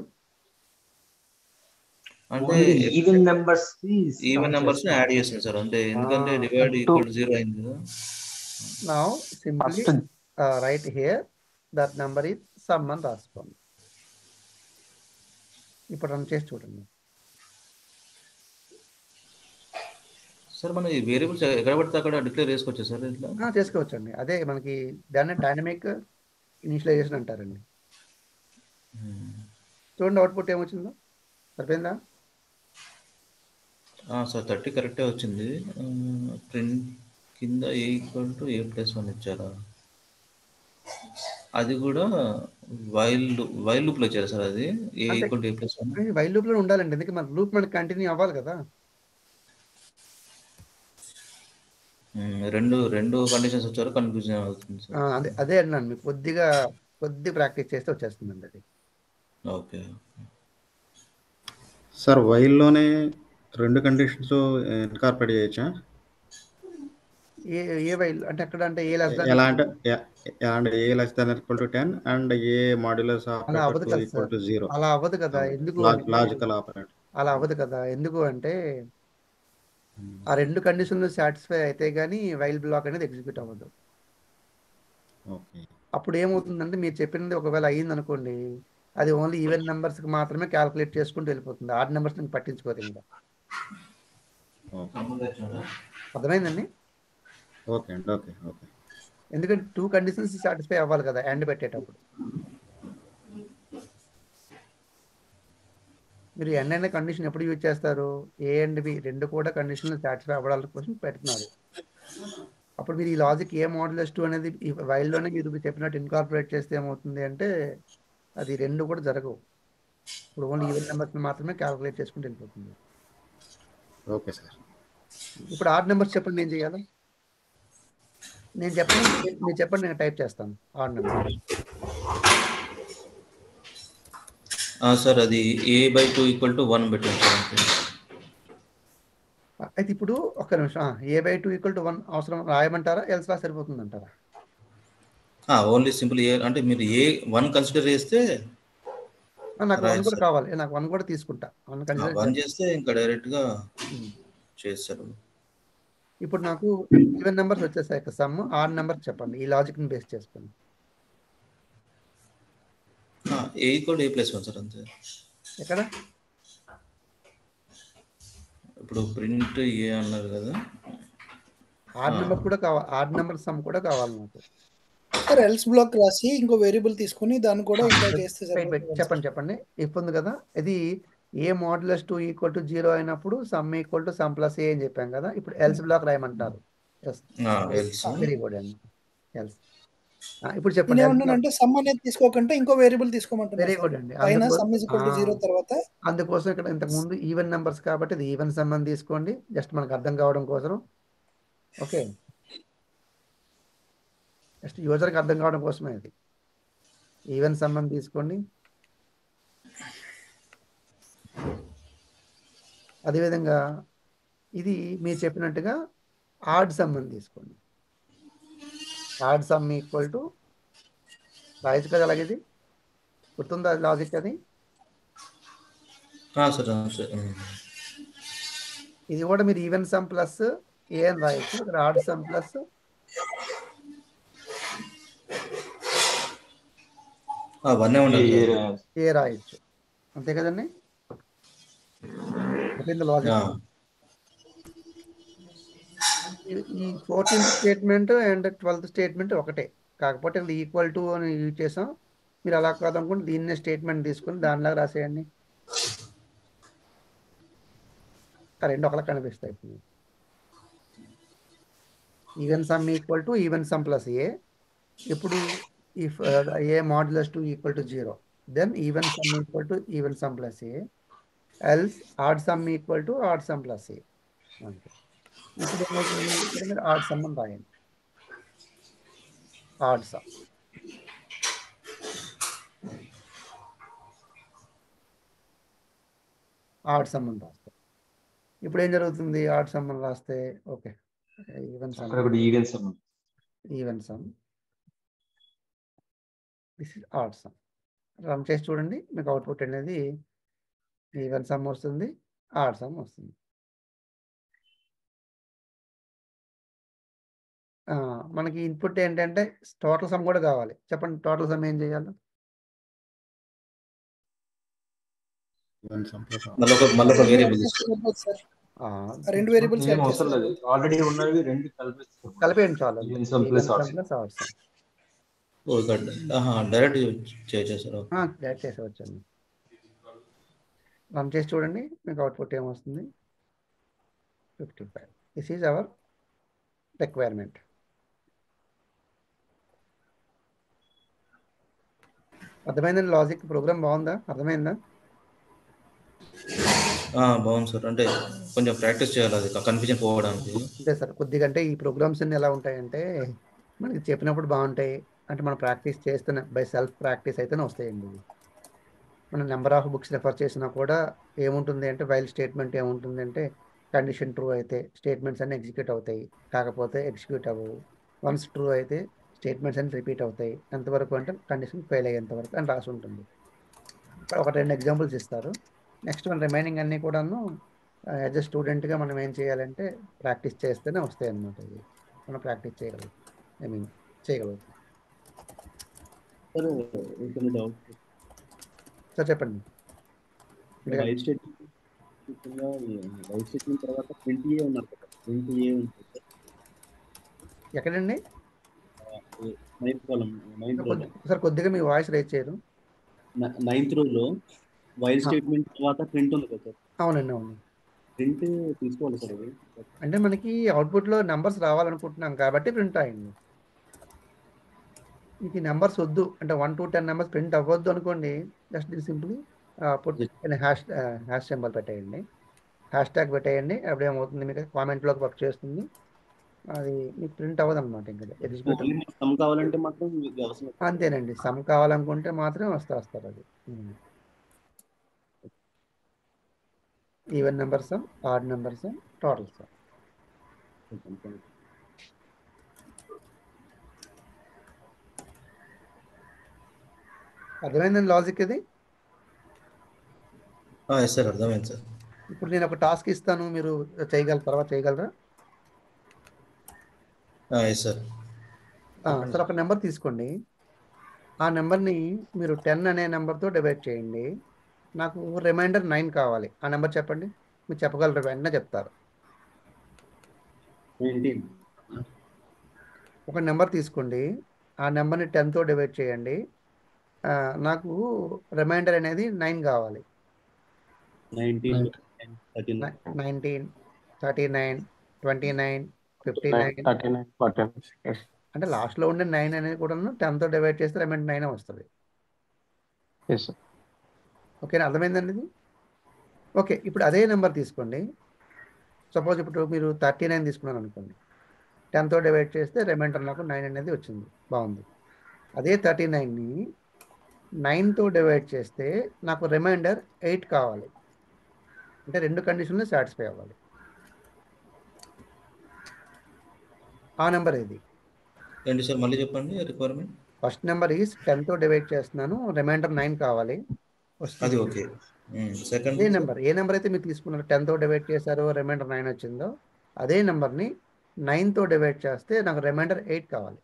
Speaker 2: అంటే
Speaker 4: even numbers
Speaker 2: even numbers add చేసింది సార్ అంటే ఎందుకంటే
Speaker 1: Ah.
Speaker 2: డివైడ్ ఈక్వల్ జీరో అయింది కదా
Speaker 1: నా simply
Speaker 5: first
Speaker 1: write here that number is sum అని రాసుకోండి ఇప్పుడు రన్ చేసి చూడండి
Speaker 2: సార్ మన ఈ వేరియబుల్స్ ఎక్కడ పడితే అక్కడ డిక్లేర్ చేసుకోవచ్చా సార్ ఇట్లా
Speaker 1: ఆ, చేసుకోవచ్చండి అదే మనకి దాన్ని డైనమిక్ ఇనిషియలైజేషన్ అంటారండి చూడండి అవుట్పుట్ ఏమొచ్చిందో సరిపోయిందా
Speaker 2: ఆ, సార్ థర్టీ కరెక్టే వచ్చింది ప్రింట్ కింద a equal to A plus one ఇచ్చారా అది కూడా వైల్ వైల్ లూప్లో ఇచ్చారా సార్ అది ఏ
Speaker 1: అంతే.
Speaker 2: Equal to A plus one
Speaker 1: while loop లో ఉండాలండి ఎందుకంటే మన లూప్ మనకి కంటిన్యూ అవ్వాలి కదా
Speaker 2: రెండు రెండు కండిషన్స్ వచ్చారు కన్ఫ్యూజన్ అవుతుంది
Speaker 1: ఆ,
Speaker 2: సార్
Speaker 1: అదే అదే అన్నాను మీకు కొద్దిగా కొద్ది ప్రాక్టీస్ చేస్తే వచ్చేస్తుందండి అది
Speaker 2: ఓకే
Speaker 8: సార్ వైల్లోనే రెండు కండిషన్స్ ఇన్కార్పొరేట్ చేయొచ్చా
Speaker 1: ఏ ఏ వైల్ అంటే అక్కడ అంటే ఏ లెస్
Speaker 8: ఎలా అంటే ఎ- ఎలా అంటే a less than equal to ten and a modulus
Speaker 1: అలా అవ్వదు
Speaker 8: ఆపరేటర్
Speaker 1: కదా
Speaker 8: ఈక్వల్
Speaker 1: సార్
Speaker 8: టు జీరో
Speaker 1: అలా అవ్వదు కదా ఎందుకు అంటే-
Speaker 8: లాజికల్ ఆపరేటర్
Speaker 1: అలా అవ్వదు కదా ఎందుకు అంటే ఆ రెండు కండిషన్లు సాటిస్ఫై అయితే గానీ వైల్ బ్లాక్ అనేది ఎగ్జిక్యూట్ అవ్వదు
Speaker 8: ఓకే
Speaker 1: అప్పుడు ఏమవుతుందంటే మీరు చెప్పినది ఒకవేళ అయ్యింది అనుకోండి అది ఓన్లీ ఈవెన్ నెంబర్స్ కి మాత్రమే క్యాల్కులేట్ చేసుకుంటూ వెళ్ళిపోతుంది ఆడ్ నెంబర్స్ నేను పట్టించుకోదు ఇంకా
Speaker 8: ఓకే
Speaker 1: అర్థమైందండి
Speaker 8: ఓకే అండి ఓకే ఓకే
Speaker 1: ఎందుకంటే టూ కండిషన్స్ సాటిస్ఫై అవ్వాలి కదా ఎండ్ పెట్టేటప్పుడు మీరు ఎండ్ అనే కండిషన్ ఎప్పుడు యూజ్ చేస్తారు ఏ అండ్ బి రెండు కూడా కండిషన్ సాటిస్ఫై అవ్వడానికి కోసం పెడుతున్నారు అప్పుడు మీరు ఈ లాజిక్ ఏ మోడలెస్ టూ అనేది ఈ వైల్డ్లోనే మీరు చెప్పినట్టు ఇన్కార్పొరేట్ చేస్తే ఏమవుతుంది అంటే అది రెండు కూడా జరగవు ఇప్పుడు ఓన్లీ ఈవెన్ నెంబర్స్ మాత్రమే క్యాల్కులేట్ చేసుకుంటూ వెళ్ళిపోతుంది
Speaker 8: ఓకే సార్
Speaker 1: ఇప్పుడు ఆడ్ నెంబర్స్ చెప్పండి నేను చేయాలి నేను చెప్పండి మీరు చెప్పండి నేను టైప్ చేస్తాను ఆడ్ నెంబర్
Speaker 2: సార్ అది a by two equal to one పెట్టండి సార్ అంతే
Speaker 1: అయితే ఇప్పుడు ఒక్క నిమిషం a by two equal to one అవసరం రాయమంటారా ఎల్స్ రా సరిపోతుంది అంటారా
Speaker 2: ఓన్లీ సింపుల్ ఏ అంటే మీరు ఏ వన్ కన్సిడర్ చేస్తే
Speaker 1: ఆ, నాకు వన్
Speaker 2: Right,
Speaker 1: కూడా
Speaker 2: sir.
Speaker 1: కావాలి నాకు వన్ కూడా తీసుకుంటా వన్
Speaker 2: వన్
Speaker 1: కన్సిడర్
Speaker 2: చేస్తే ఇంకా డైరెక్ట్ గా చేస్తారు
Speaker 1: ఇప్పుడు నాకు ఈవెన్ నెంబర్స్ వచ్చేసాయి సమ్ ఆర్ నెంబర్ చెప్పండి ఈ లాజిక్ని బేస్ చేసుకుని
Speaker 2: a equal a plus one sir అంతే
Speaker 1: ఎక్కడ
Speaker 2: ఇప్పుడు ప్రింట్ ఏ అన్నారు కదా
Speaker 1: ఆర్ నెంబర్ కూడా కావాలి ఆర్ నెంబర్ సమ్ కూడా కావాలి నాకు
Speaker 3: సార్ ఎల్స్ బ్లాక్ రాసి ఇంకో వేరియబుల్ తీసుకుని దాన్ని కూడా ఇంకా చేస్తే
Speaker 1: Wait, wait,
Speaker 3: సరిపోతుంది
Speaker 1: చెప్పండి చెప్పండి ఇప్పుడు ఉంది కదా ఇది a modulus two equal to zero అయినప్పుడు sum equal to sum plus a అని చెప్పాం కదా ఇప్పుడు ఎల్స్ బ్లాక్ రాయమంటారు ఎస్
Speaker 2: ఎల్స్
Speaker 1: వెరీ గుడ్ అండి ఎల్స్ ఇప్పుడు చెప్పండి
Speaker 3: నేనేమన్నానంటే సమ్ అనేది తీసుకోకుండా ఇంకో వేరియబుల్ తీసుకోమంటున్నాను
Speaker 1: వెరీ
Speaker 3: సార్.
Speaker 1: గుడ్ అండి
Speaker 3: పైన
Speaker 1: అందుకో-
Speaker 3: సమ్ ఇస్ ఈక్వల్ టు
Speaker 1: ఆ,
Speaker 3: జీరో తర్వాత
Speaker 1: అందుకోసం ఇక్కడ ఇంతకు ముందు ఈవెన్ నెంబర్స్ కాబట్టి ఇది ఈవెన్ సమ్ అని తీసుకోండి జస్ట్ మనకు అర్థం కావడం కోసం ఓకే జస్ట్ యూజర్కి అర్థం కావడం కోసమే ఇది ఈవెన్ సమ్ అని తీసుకోండి అదేవిధంగా ఇది మీరు చెప్పినట్టుగా ఆడ్ సమ్ అని తీసుకోండి ఆడ్ సమ్ ఈక్వల్ టు రాయచ్చు కదా అలాగే ఇది గుర్తుందా లాజిక్ అది
Speaker 2: సార్ సార్
Speaker 1: ఇది కూడా మీరు ఈవెన్ సమ్ ప్లస్ ఏ అని రాయొచ్చు ఇక్కడ ఆడ్ సమ్ ప్లస్
Speaker 2: అవన్నీ ఉండాలి
Speaker 4: ఏ-
Speaker 2: కదా.
Speaker 4: ఏ-
Speaker 1: ఏ రాయొచ్చు అంతే కదండి లాజిక్
Speaker 2: ఆ,
Speaker 1: ఈ fourteenth statement and twelfth statement ఒకటే కాకపోతే ఇక్కడ ఈక్వల్ టు అని యూజ్ చేసాం మీరు అలా కాదనుకుంటే దీన్నే స్టేట్మెంట్ తీసుకుని దానిలాగా రాసేయండి ఆ రెండు ఒకలా కనిపిస్తాయి ఇప్పుడు even sum equal to even sum plus a ఇప్పుడు if a modulus two equal to zero then even sum equal to even sum plus a else odd sum equal to odd sum plus a అంతే ఇప్పుడు ఏమవుతుంది? ఇక్కడ మీరు add some అని రాయండి add some add some అని రాస్తే ఇప్పుడు ఏం జరుగుతుంది ఆడ్ సమ్ అని రాస్తే ఓకే ఈవెన్ సమ్
Speaker 4: అక్కడ కూడా even sum
Speaker 1: even sum this is odd sum run చేసి చూడండి మీకు అవుట్పుట్ అనేది ఈవెన్ సమ్ వస్తుంది ఆడ్ సమ్ వస్తుంది ఆ, మనకి ఇన్పుట్ ఏంటంటే టోటల్ సమ్ కూడా కావాలి చెప్పండి టోటల్ సమ్ ఏం చేయాలి
Speaker 8: One sum plus all.
Speaker 2: మళ్ళీ ఒక మళ్ళీ ఒక వేరియబుల్ తీసుకో
Speaker 3: సరిపోతుంది సార్
Speaker 1: ఆ,
Speaker 3: ఆ రెండు వేరియబుల్స్
Speaker 4: ఏం అవసరం లేదు ఆల్రెడీ ఉన్నవి రెండు కలిపేస్తాం
Speaker 1: కలిపేయండి చాలు
Speaker 4: Even sum plus odd sum.
Speaker 1: Plus odd sum
Speaker 2: ఓ ఇక్కడ డైరెక్ట్ చేసేసారు
Speaker 1: యాడ్ చేసేవచ్చండి రన్ చేసి చూడండి మీకు అవుట్పుట్ ఏమొస్తుంది fifty five this is our requirement అర్థమైందండి లాజిక్ ప్రోగ్రామ్ బాగుందా అర్థమైందా
Speaker 2: బాగుంది సార్ అంటే కొంచెం ప్రాక్టీస్ చేయాలి అది కన్ఫ్యూజన్ పోవడానికి
Speaker 1: అంతే సార్ కొద్దిగా అంటే ఈ ప్రోగ్రామ్స్ అన్ని ఎలా ఉంటాయంటే మనకి చెప్పినప్పుడు బాగుంటాయి అంటే మనం ప్రాక్టీస్ చేస్తున్న బై సెల్ఫ్ ప్రాక్టీస్ అయితేనే వస్తాయండి ఇవి మనం నెంబర్ ఆఫ్ బుక్స్ రెఫర్ చేసినా కూడా ఏముంటుంది అంటే వైల్ స్టేట్మెంట్ ఏముంటుంది అంటే కండిషన్ ట్రూ అయితే స్టేట్మెంట్స్ అన్ని ఎగ్జిక్యూట్ అవుతాయి కాకపోతే ఎగ్జిక్యూట్ అవ్వవు వన్స్ ట్రూ అయితే స్టేట్మెంట్స్ అన్ని రిపీట్ అవుతాయి ఎంతవరకు అంటే కండిషన్ ఫెయిల్ అయ్యేంత వరకు అని రాసి ఉంటుంది ఇక్కడ ఒక రెండు ఎగ్జాంపుల్స్ ఇస్తారు నెక్స్ట్ మన రిమైనింగ్ అన్నీ కూడాను యాజ్ ఎ స్టూడెంట్గా మనం ఏం చేయాలంటే ప్రాక్టీస్ చేస్తేనే వస్తాయి అన్నమాట ఇవి మనం ప్రాక్టీస్ చేయగలుగుతాం ఐ మీన్ చేయగలుగుతాం
Speaker 6: సార్ ఇంకొన్ని డౌట్
Speaker 1: సార్ చెప్పండి
Speaker 6: రైట్ స్టేట్మెంట్ రైట్ స్టేట్మెంట్ తర్వాత ప్రింట్ ఏ ఉన్నారు కదా ప్రింట్ ఏ ఉంటుంది సార్
Speaker 1: ఎక్కడండి
Speaker 6: నైన్త్ కాలం నైన్త్ రో
Speaker 1: కొద్ది- సార్ కొద్దిగా మీ వాయిస్ రేట్ చేయరు
Speaker 6: నైన్త్ రోలో వైల్ స్టేట్మెంట్ తర్వాత ప్రింట్ ఉంది కదా సార్
Speaker 1: అవునండి అవును
Speaker 6: ప్రింట్ తీసుకోవాలి సార్ అది
Speaker 1: అంటే మనకి అవుట్పుట్లో నెంబర్స్ రావాలనుకుంటున్నాం కాబట్టి ప్రింట్ అయింది మీకు ఈ నెంబర్స్ వద్దు అంటే one to ten numbers print అవ్వద్దు అనుకోండి జస్ట్ ఇది simple put hash hash symbol పెట్టేయండి హ్యాష్ ట్యాగ్ పెట్టేయండి అప్పుడు ఏమవుతుంది మీకు కామెంట్లోకి వర్క్ చేస్తుంది అది మీకు ప్రింట్ అవ్వదు అనమాట ఇంకా ఎగ్జిక్యూట్
Speaker 6: ఓన్లీ మనకు సమ్ కావాలంటే మాత్రం ఇది అవసరం
Speaker 1: అంతేనండి సమ్ కావాలనుకుంటే మాత్రం వస్తే వస్తారు అది even number sum odd number sum total sum అర్థమైందండి లాజిక్ ఇది
Speaker 2: ఎస్ సార్ అర్థమైంది సార్
Speaker 1: ఇప్పుడు నేను ఒక టాస్క్ ఇస్తాను మీరు చేయగల తర్వాత చేయగలరా
Speaker 2: ఎస్ సార్
Speaker 1: సార్ ఒక నెంబర్ తీసుకోండి ఆ నెంబర్ని మీరు టెన్ అనే నెంబర్తో డివైడ్ చేయండి నాకు రిమైండర్ నైన్ కావాలి ఆ నెంబర్ చెప్పండి మీరు చెప్పగలరు వెంటనే చెప్తారు
Speaker 4: నైన్టీన్
Speaker 1: ఒక నెంబర్ తీసుకోండి ఆ నెంబర్ని టెన్తో డివైడ్ చేయండి ఆ, నాకు రిమైండర్ అనేది నైన్ కావాలి
Speaker 6: nineteen thirty nine
Speaker 1: nineteen thirty nine twenty nine fifty nine
Speaker 5: thirty nine forty nine
Speaker 1: అంటే లాస్ట్లో ఉండే నైన్ అనేది కూడా టెన్తో డివైడ్ చేస్తే రిమైండర్ నైన్ వస్తుంది
Speaker 5: ఎస్
Speaker 1: ఓకేనా అర్థమైందండి ఇది ఓకే ఇప్పుడు అదే నెంబర్ తీసుకోండి సపోజ్ ఇప్పుడు మీరు థర్టీ నైన్ తీసుకున్నారు అనుకోండి టెన్తో డివైడ్ చేస్తే రిమైండర్ నాకు నైన్ అనేది వచ్చింది బాగుంది అదే థర్టీ నైన్ని నైన్తో డివైడ్ చేస్తే నాకు రిమైండర్ ఎయిట్ కావాలి అంటే రెండు కండిషన్లు సాటిస్ఫై అవ్వాలి ఆ నెంబర్ ఏది
Speaker 2: ఏంటి సార్ మళ్ళీ చెప్పండి రిక్వైర్మెంట్
Speaker 1: ఫస్ట్ నెంబర్ ఈజ్ టెన్తో డివైడ్ చేస్తున్నాను రిమైండర్ నైన్ కావాలి
Speaker 2: అది
Speaker 1: వస్తుంది
Speaker 2: ఓకే సెకండ్
Speaker 1: అదే నెంబర్ ఏ నెంబర్ అయితే మీరు తీసుకున్నారు టెన్తో డివైడ్ చేశారో రిమైండర్ నైన్ వచ్చిందో అదే నెంబర్ని నైన్తో డివైడ్ చేస్తే నాకు రిమైండర్ ఎయిట్ కావాలి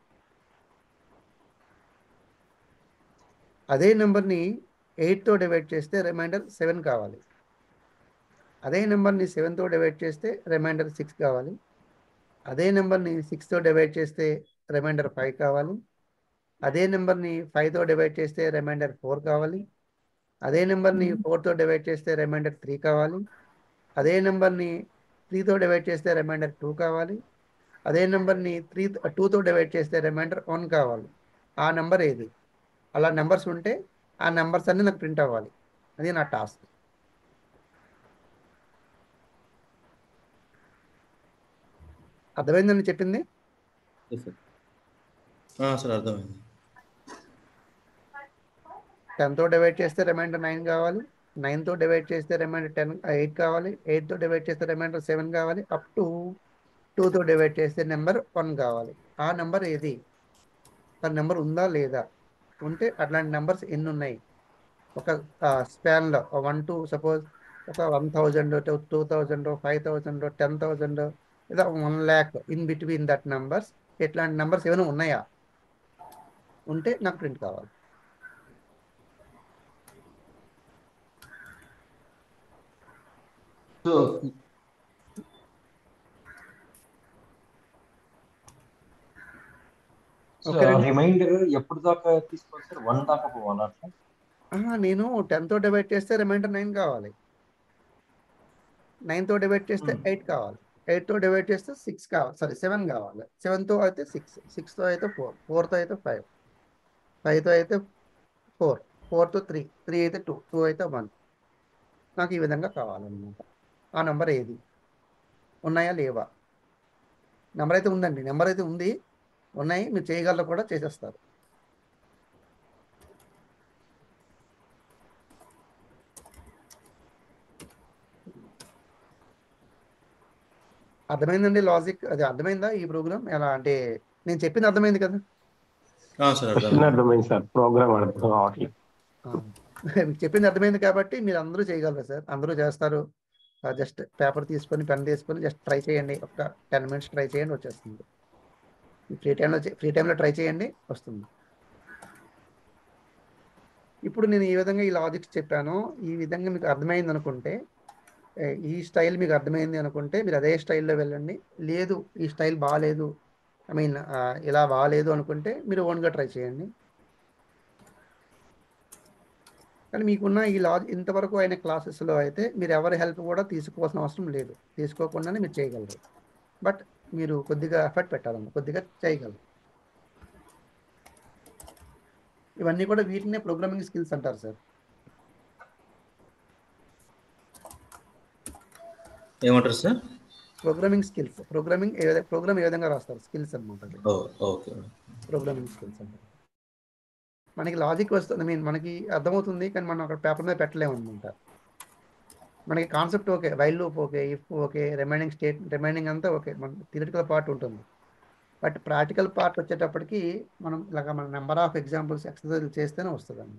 Speaker 1: అదే నెంబర్ని ఎయిట్తో డివైడ్ చేస్తే రిమైండర్ సెవెన్ కావాలి అదే నెంబర్ని సెవెన్తో డివైడ్ చేస్తే రిమైండర్ సిక్స్ కావాలి అదే నెంబర్ని సిక్స్తో డివైడ్ చేస్తే రిమైండర్ ఫైవ్ కావాలి అదే నెంబర్ని ఫైవ్తో డివైడ్ చేస్తే రిమైండర్ ఫోర్ కావాలి అదే నెంబర్ని ఫోర్తో డివైడ్ చేస్తే రిమైండర్ త్రీ కావాలి అదే నెంబర్ని త్రీతో డివైడ్ చేస్తే రిమైండర్ టూ కావాలి అదే నెంబర్ని త్రీ టూతో డివైడ్ చేస్తే రిమైండర్ వన్ కావాలి ఆ నెంబర్ ఏది అలా నెంబర్స్ ఉంటే ఆ నెంబర్స్ అన్ని నాకు ప్రింట్ అవ్వాలి అది నా టాస్క్ అర్థమైందని చెప్పింది
Speaker 6: ఎస్ సార్
Speaker 2: సార్ అర్థమైంది
Speaker 1: టెన్తో డివైడ్ చేస్తే రిమైండర్ నైన్ కావాలి నైన్తో డివైడ్ చేస్తే రిమైండర్ టెన్ ఎయిట్ కావాలి ఎయిట్తో డివైడ్ చేస్తే రిమైండర్ సెవెన్ కావాలి అప్ టు టూతో డివైడ్ చేస్తే నెంబర్ వన్ కావాలి ఆ నెంబర్ ఏది ఆ నెంబర్ ఉందా లేదా ఉంటే అట్లాంటి నెంబర్స్ ఎన్ని ఉన్నాయి ఒక స్పాన్లో వన్ టు సపోజ్ ఒక one thousand two thousand five thousand ten thousand లేదా one lakh in between that numbers ఇట్లాంటి నెంబర్స్ ఏమైనా ఉన్నాయా ఉంటే నాకు ప్రింట్ కావాలి
Speaker 4: సో
Speaker 1: ఓకేనండి.
Speaker 6: రిమైండర్ ఎప్పుడు దాకా తీసుకోవాలి సార్ వన్ దాకా పోవాలా అట్లా
Speaker 1: ఆహా, నేను టెన్తో డివైడ్ చేస్తే రిమైండర్ నైన్ కావాలి నైన్తో డివైడ్ చేస్తే
Speaker 6: Hmm.
Speaker 1: ఎయిట్ కావాలి ఎయిట్తో డివైడ్ చేస్తే సిక్స్ కావాలి సారీ సెవెన్ కావాలి సెవెన్తో అయితే సిక్స్ సిక్స్తో అయితే ఫోర్ ఫోర్తో అయితే ఫైవ్ ఫైవ్తో అయితే ఫోర్ ఫోర్తో త్రీ త్రీ అయితే టూ టూ అయితే వన్ నాకు ఈ విధంగా కావాలన్నమాట ఆ నెంబర్ ఏది ఉన్నాయా లేవా నెంబర్ అయితే ఉందండి నెంబర్ అయితే ఉంది ఉన్నాయి మీరు చేయగలరు కూడా చేసేస్తారు అర్థమైందండి లాజిక్ అది అర్థమైందా ఈ ప్రోగ్రామ్ ఎలా అంటే నేను చెప్పింది అర్థమైంది కదా
Speaker 2: సార్
Speaker 5: క్వశ్చన్
Speaker 2: అర్థమైంది
Speaker 5: అర్థమైంది సార్ ప్రోగ్రామ్ అర్థం కావట్లేదు
Speaker 1: ఆ, మీకు చెప్పింది అర్థమైంది కాబట్టి మీరు అందరూ చేయగలరు సార్ అందరూ చేస్తారు జస్ట్ పేపర్ తీసుకొని పెన్ తీసుకొని జస్ట్ ట్రై చేయండి ఒక టెన్ మినిట్స్ ట్రై చేయండి వచ్చేస్తుంది ఫ్రీ టైంలో ఫ్రీ టైంలో ట్రై చేయండి వస్తుంది ఇప్పుడు నేను ఈ విధంగా ఈ లాజిక్స్ చెప్పాను ఈ విధంగా మీకు అర్థమైంది అనుకుంటే ఏ, ఈ స్టైల్ మీకు అర్థమైంది అనుకుంటే మీరు అదే స్టైల్లో వెళ్ళండి లేదు ఈ స్టైల్ బాగాలేదు ఐ మీన్ ఇలా బాగాలేదు అనుకుంటే మీరు ఓన్గా ట్రై చేయండి కానీ మీకున్న ఈ లాజ్ ఇంతవరకు అయిన క్లాసెస్లో అయితే మీరు ఎవరి హెల్ప్ కూడా తీసుకోవాల్సిన అవసరం లేదు తీసుకోకుండానే మీరు చేయగలరు బట్ మీరు కొద్దిగా ఎఫర్ట్ పెట్టాలన్న కొద్దిగా చేయగలరు ఇవన్నీ కూడా వీటినే ప్రోగ్రామింగ్ స్కిల్స్ అంటారు సార్
Speaker 2: ఏమంటారు సార్
Speaker 1: ప్రోగ్రామింగ్ స్కిల్స్ ప్రోగ్రామింగ్ ఏ విధంగా ప్రోగ్రామ్ ఏ విధంగా రాస్తారు స్కిల్స్ అనమాట
Speaker 2: ఓ ఓకే
Speaker 1: ప్రోగ్రామింగ్ స్కిల్స్ అంటారు మనకి లాజిక్ వస్తుంది ఐ మీన్ మనకి అర్థమవుతుంది కానీ మనం అక్కడ పేపర్ మీద పెట్టలేము అనమాట మనకి concept okay while loop okay if okay remaining state remaining అంతా ఓకే మన థియరిటికల్ పార్ట్ ఉంటుంది బట్ ప్రాక్టికల్ పార్ట్ వచ్చేటప్పటికి మనం ఇలాగ మన నెంబర్ ఆఫ్ ఎగ్జాంపుల్స్ ఎక్సర్సైజ్ చేస్తేనే వస్తుంది అండి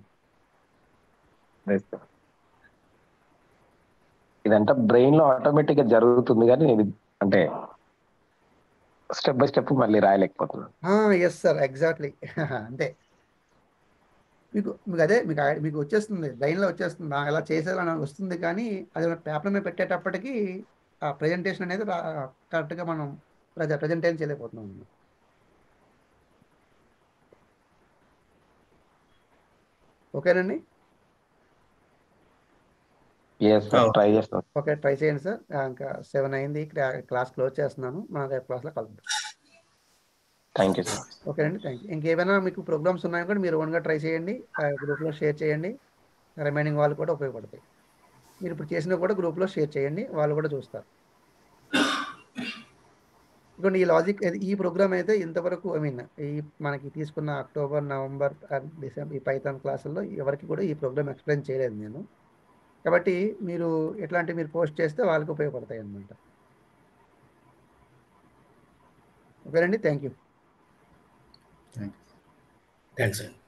Speaker 5: ఇదంతా బ్రెయిన్ లో ఆటోమేటిక్ గా జరుగుతుంది కానీ ఇది అంటే స్టెప్ బై స్టెప్ మళ్ళీ రాయలేకపోతున్నాను
Speaker 1: ఎస్ సార్ ఎగ్జాక్ట్లీ అంతే మీకు మీకు అదే మీకు ఐ- మీకు వచ్చేస్తుంది లైన్లో వచ్చేస్తుంది ఆ, ఎలా చేసేయాలని వస్తుంది కానీ అది పేపర్ మీద పెట్టేటప్పటికి ఆ ప్రజెంటేషన్ అనేది రా- కరెక్ట్గా మనం ప్రజ ప్రజెంటేషన్ చేయలేకపోతున్నాం ఓకేనండి
Speaker 5: ఎస్ సార్ ట్రై చేస్తాను
Speaker 1: ఓకే ట్రై చేయండి సార్ ఆ, ఇంకా సెవెన్ అయింది క్లా- క్లాస్ క్లోజ్ చేస్తున్నాను మన రేపు క్లాస్లో కలుద్దాం
Speaker 5: థ్యాంక్ యూ సార్
Speaker 1: ఓకే అండి థ్యాంక్ యూ ఇంకేమైనా మీకు ప్రోగ్రామ్స్ ఉన్నాయో కూడా మీరు ఓన్గా ట్రై చేయండి గ్రూప్లో షేర్ చేయండి రిమైనింగ్ వాళ్ళు కూడా ఉపయోగపడతాయి మీరు ఇప్పుడు చేసినా కూడా గ్రూప్లో షేర్ చేయండి వాళ్ళు కూడా చూస్తారు ఇదిగోండి ఈ లాజిక్ ఈ ప్రోగ్రామ్ అయితే ఇంతవరకు ఐ మీన్ ఈ మనకి తీసుకున్న అక్టోబర్ నవంబర్ అండ్ డిసెంబర్ ఈ పైథాన్ క్లాసుల్లో ఎవరికి కూడా ఈ ప్రోగ్రామ్ ఎక్స్ప్లెయిన్ చేయలేదు నేను కాబట్టి మీరు ఎట్లాంటివి మీరు పోస్ట్ చేస్తే వాళ్ళకి ఉపయోగపడతాయి అన్నమాట ఓకేనండి థ్యాంక్ యూ
Speaker 9: థ్యాంక్స్ అండి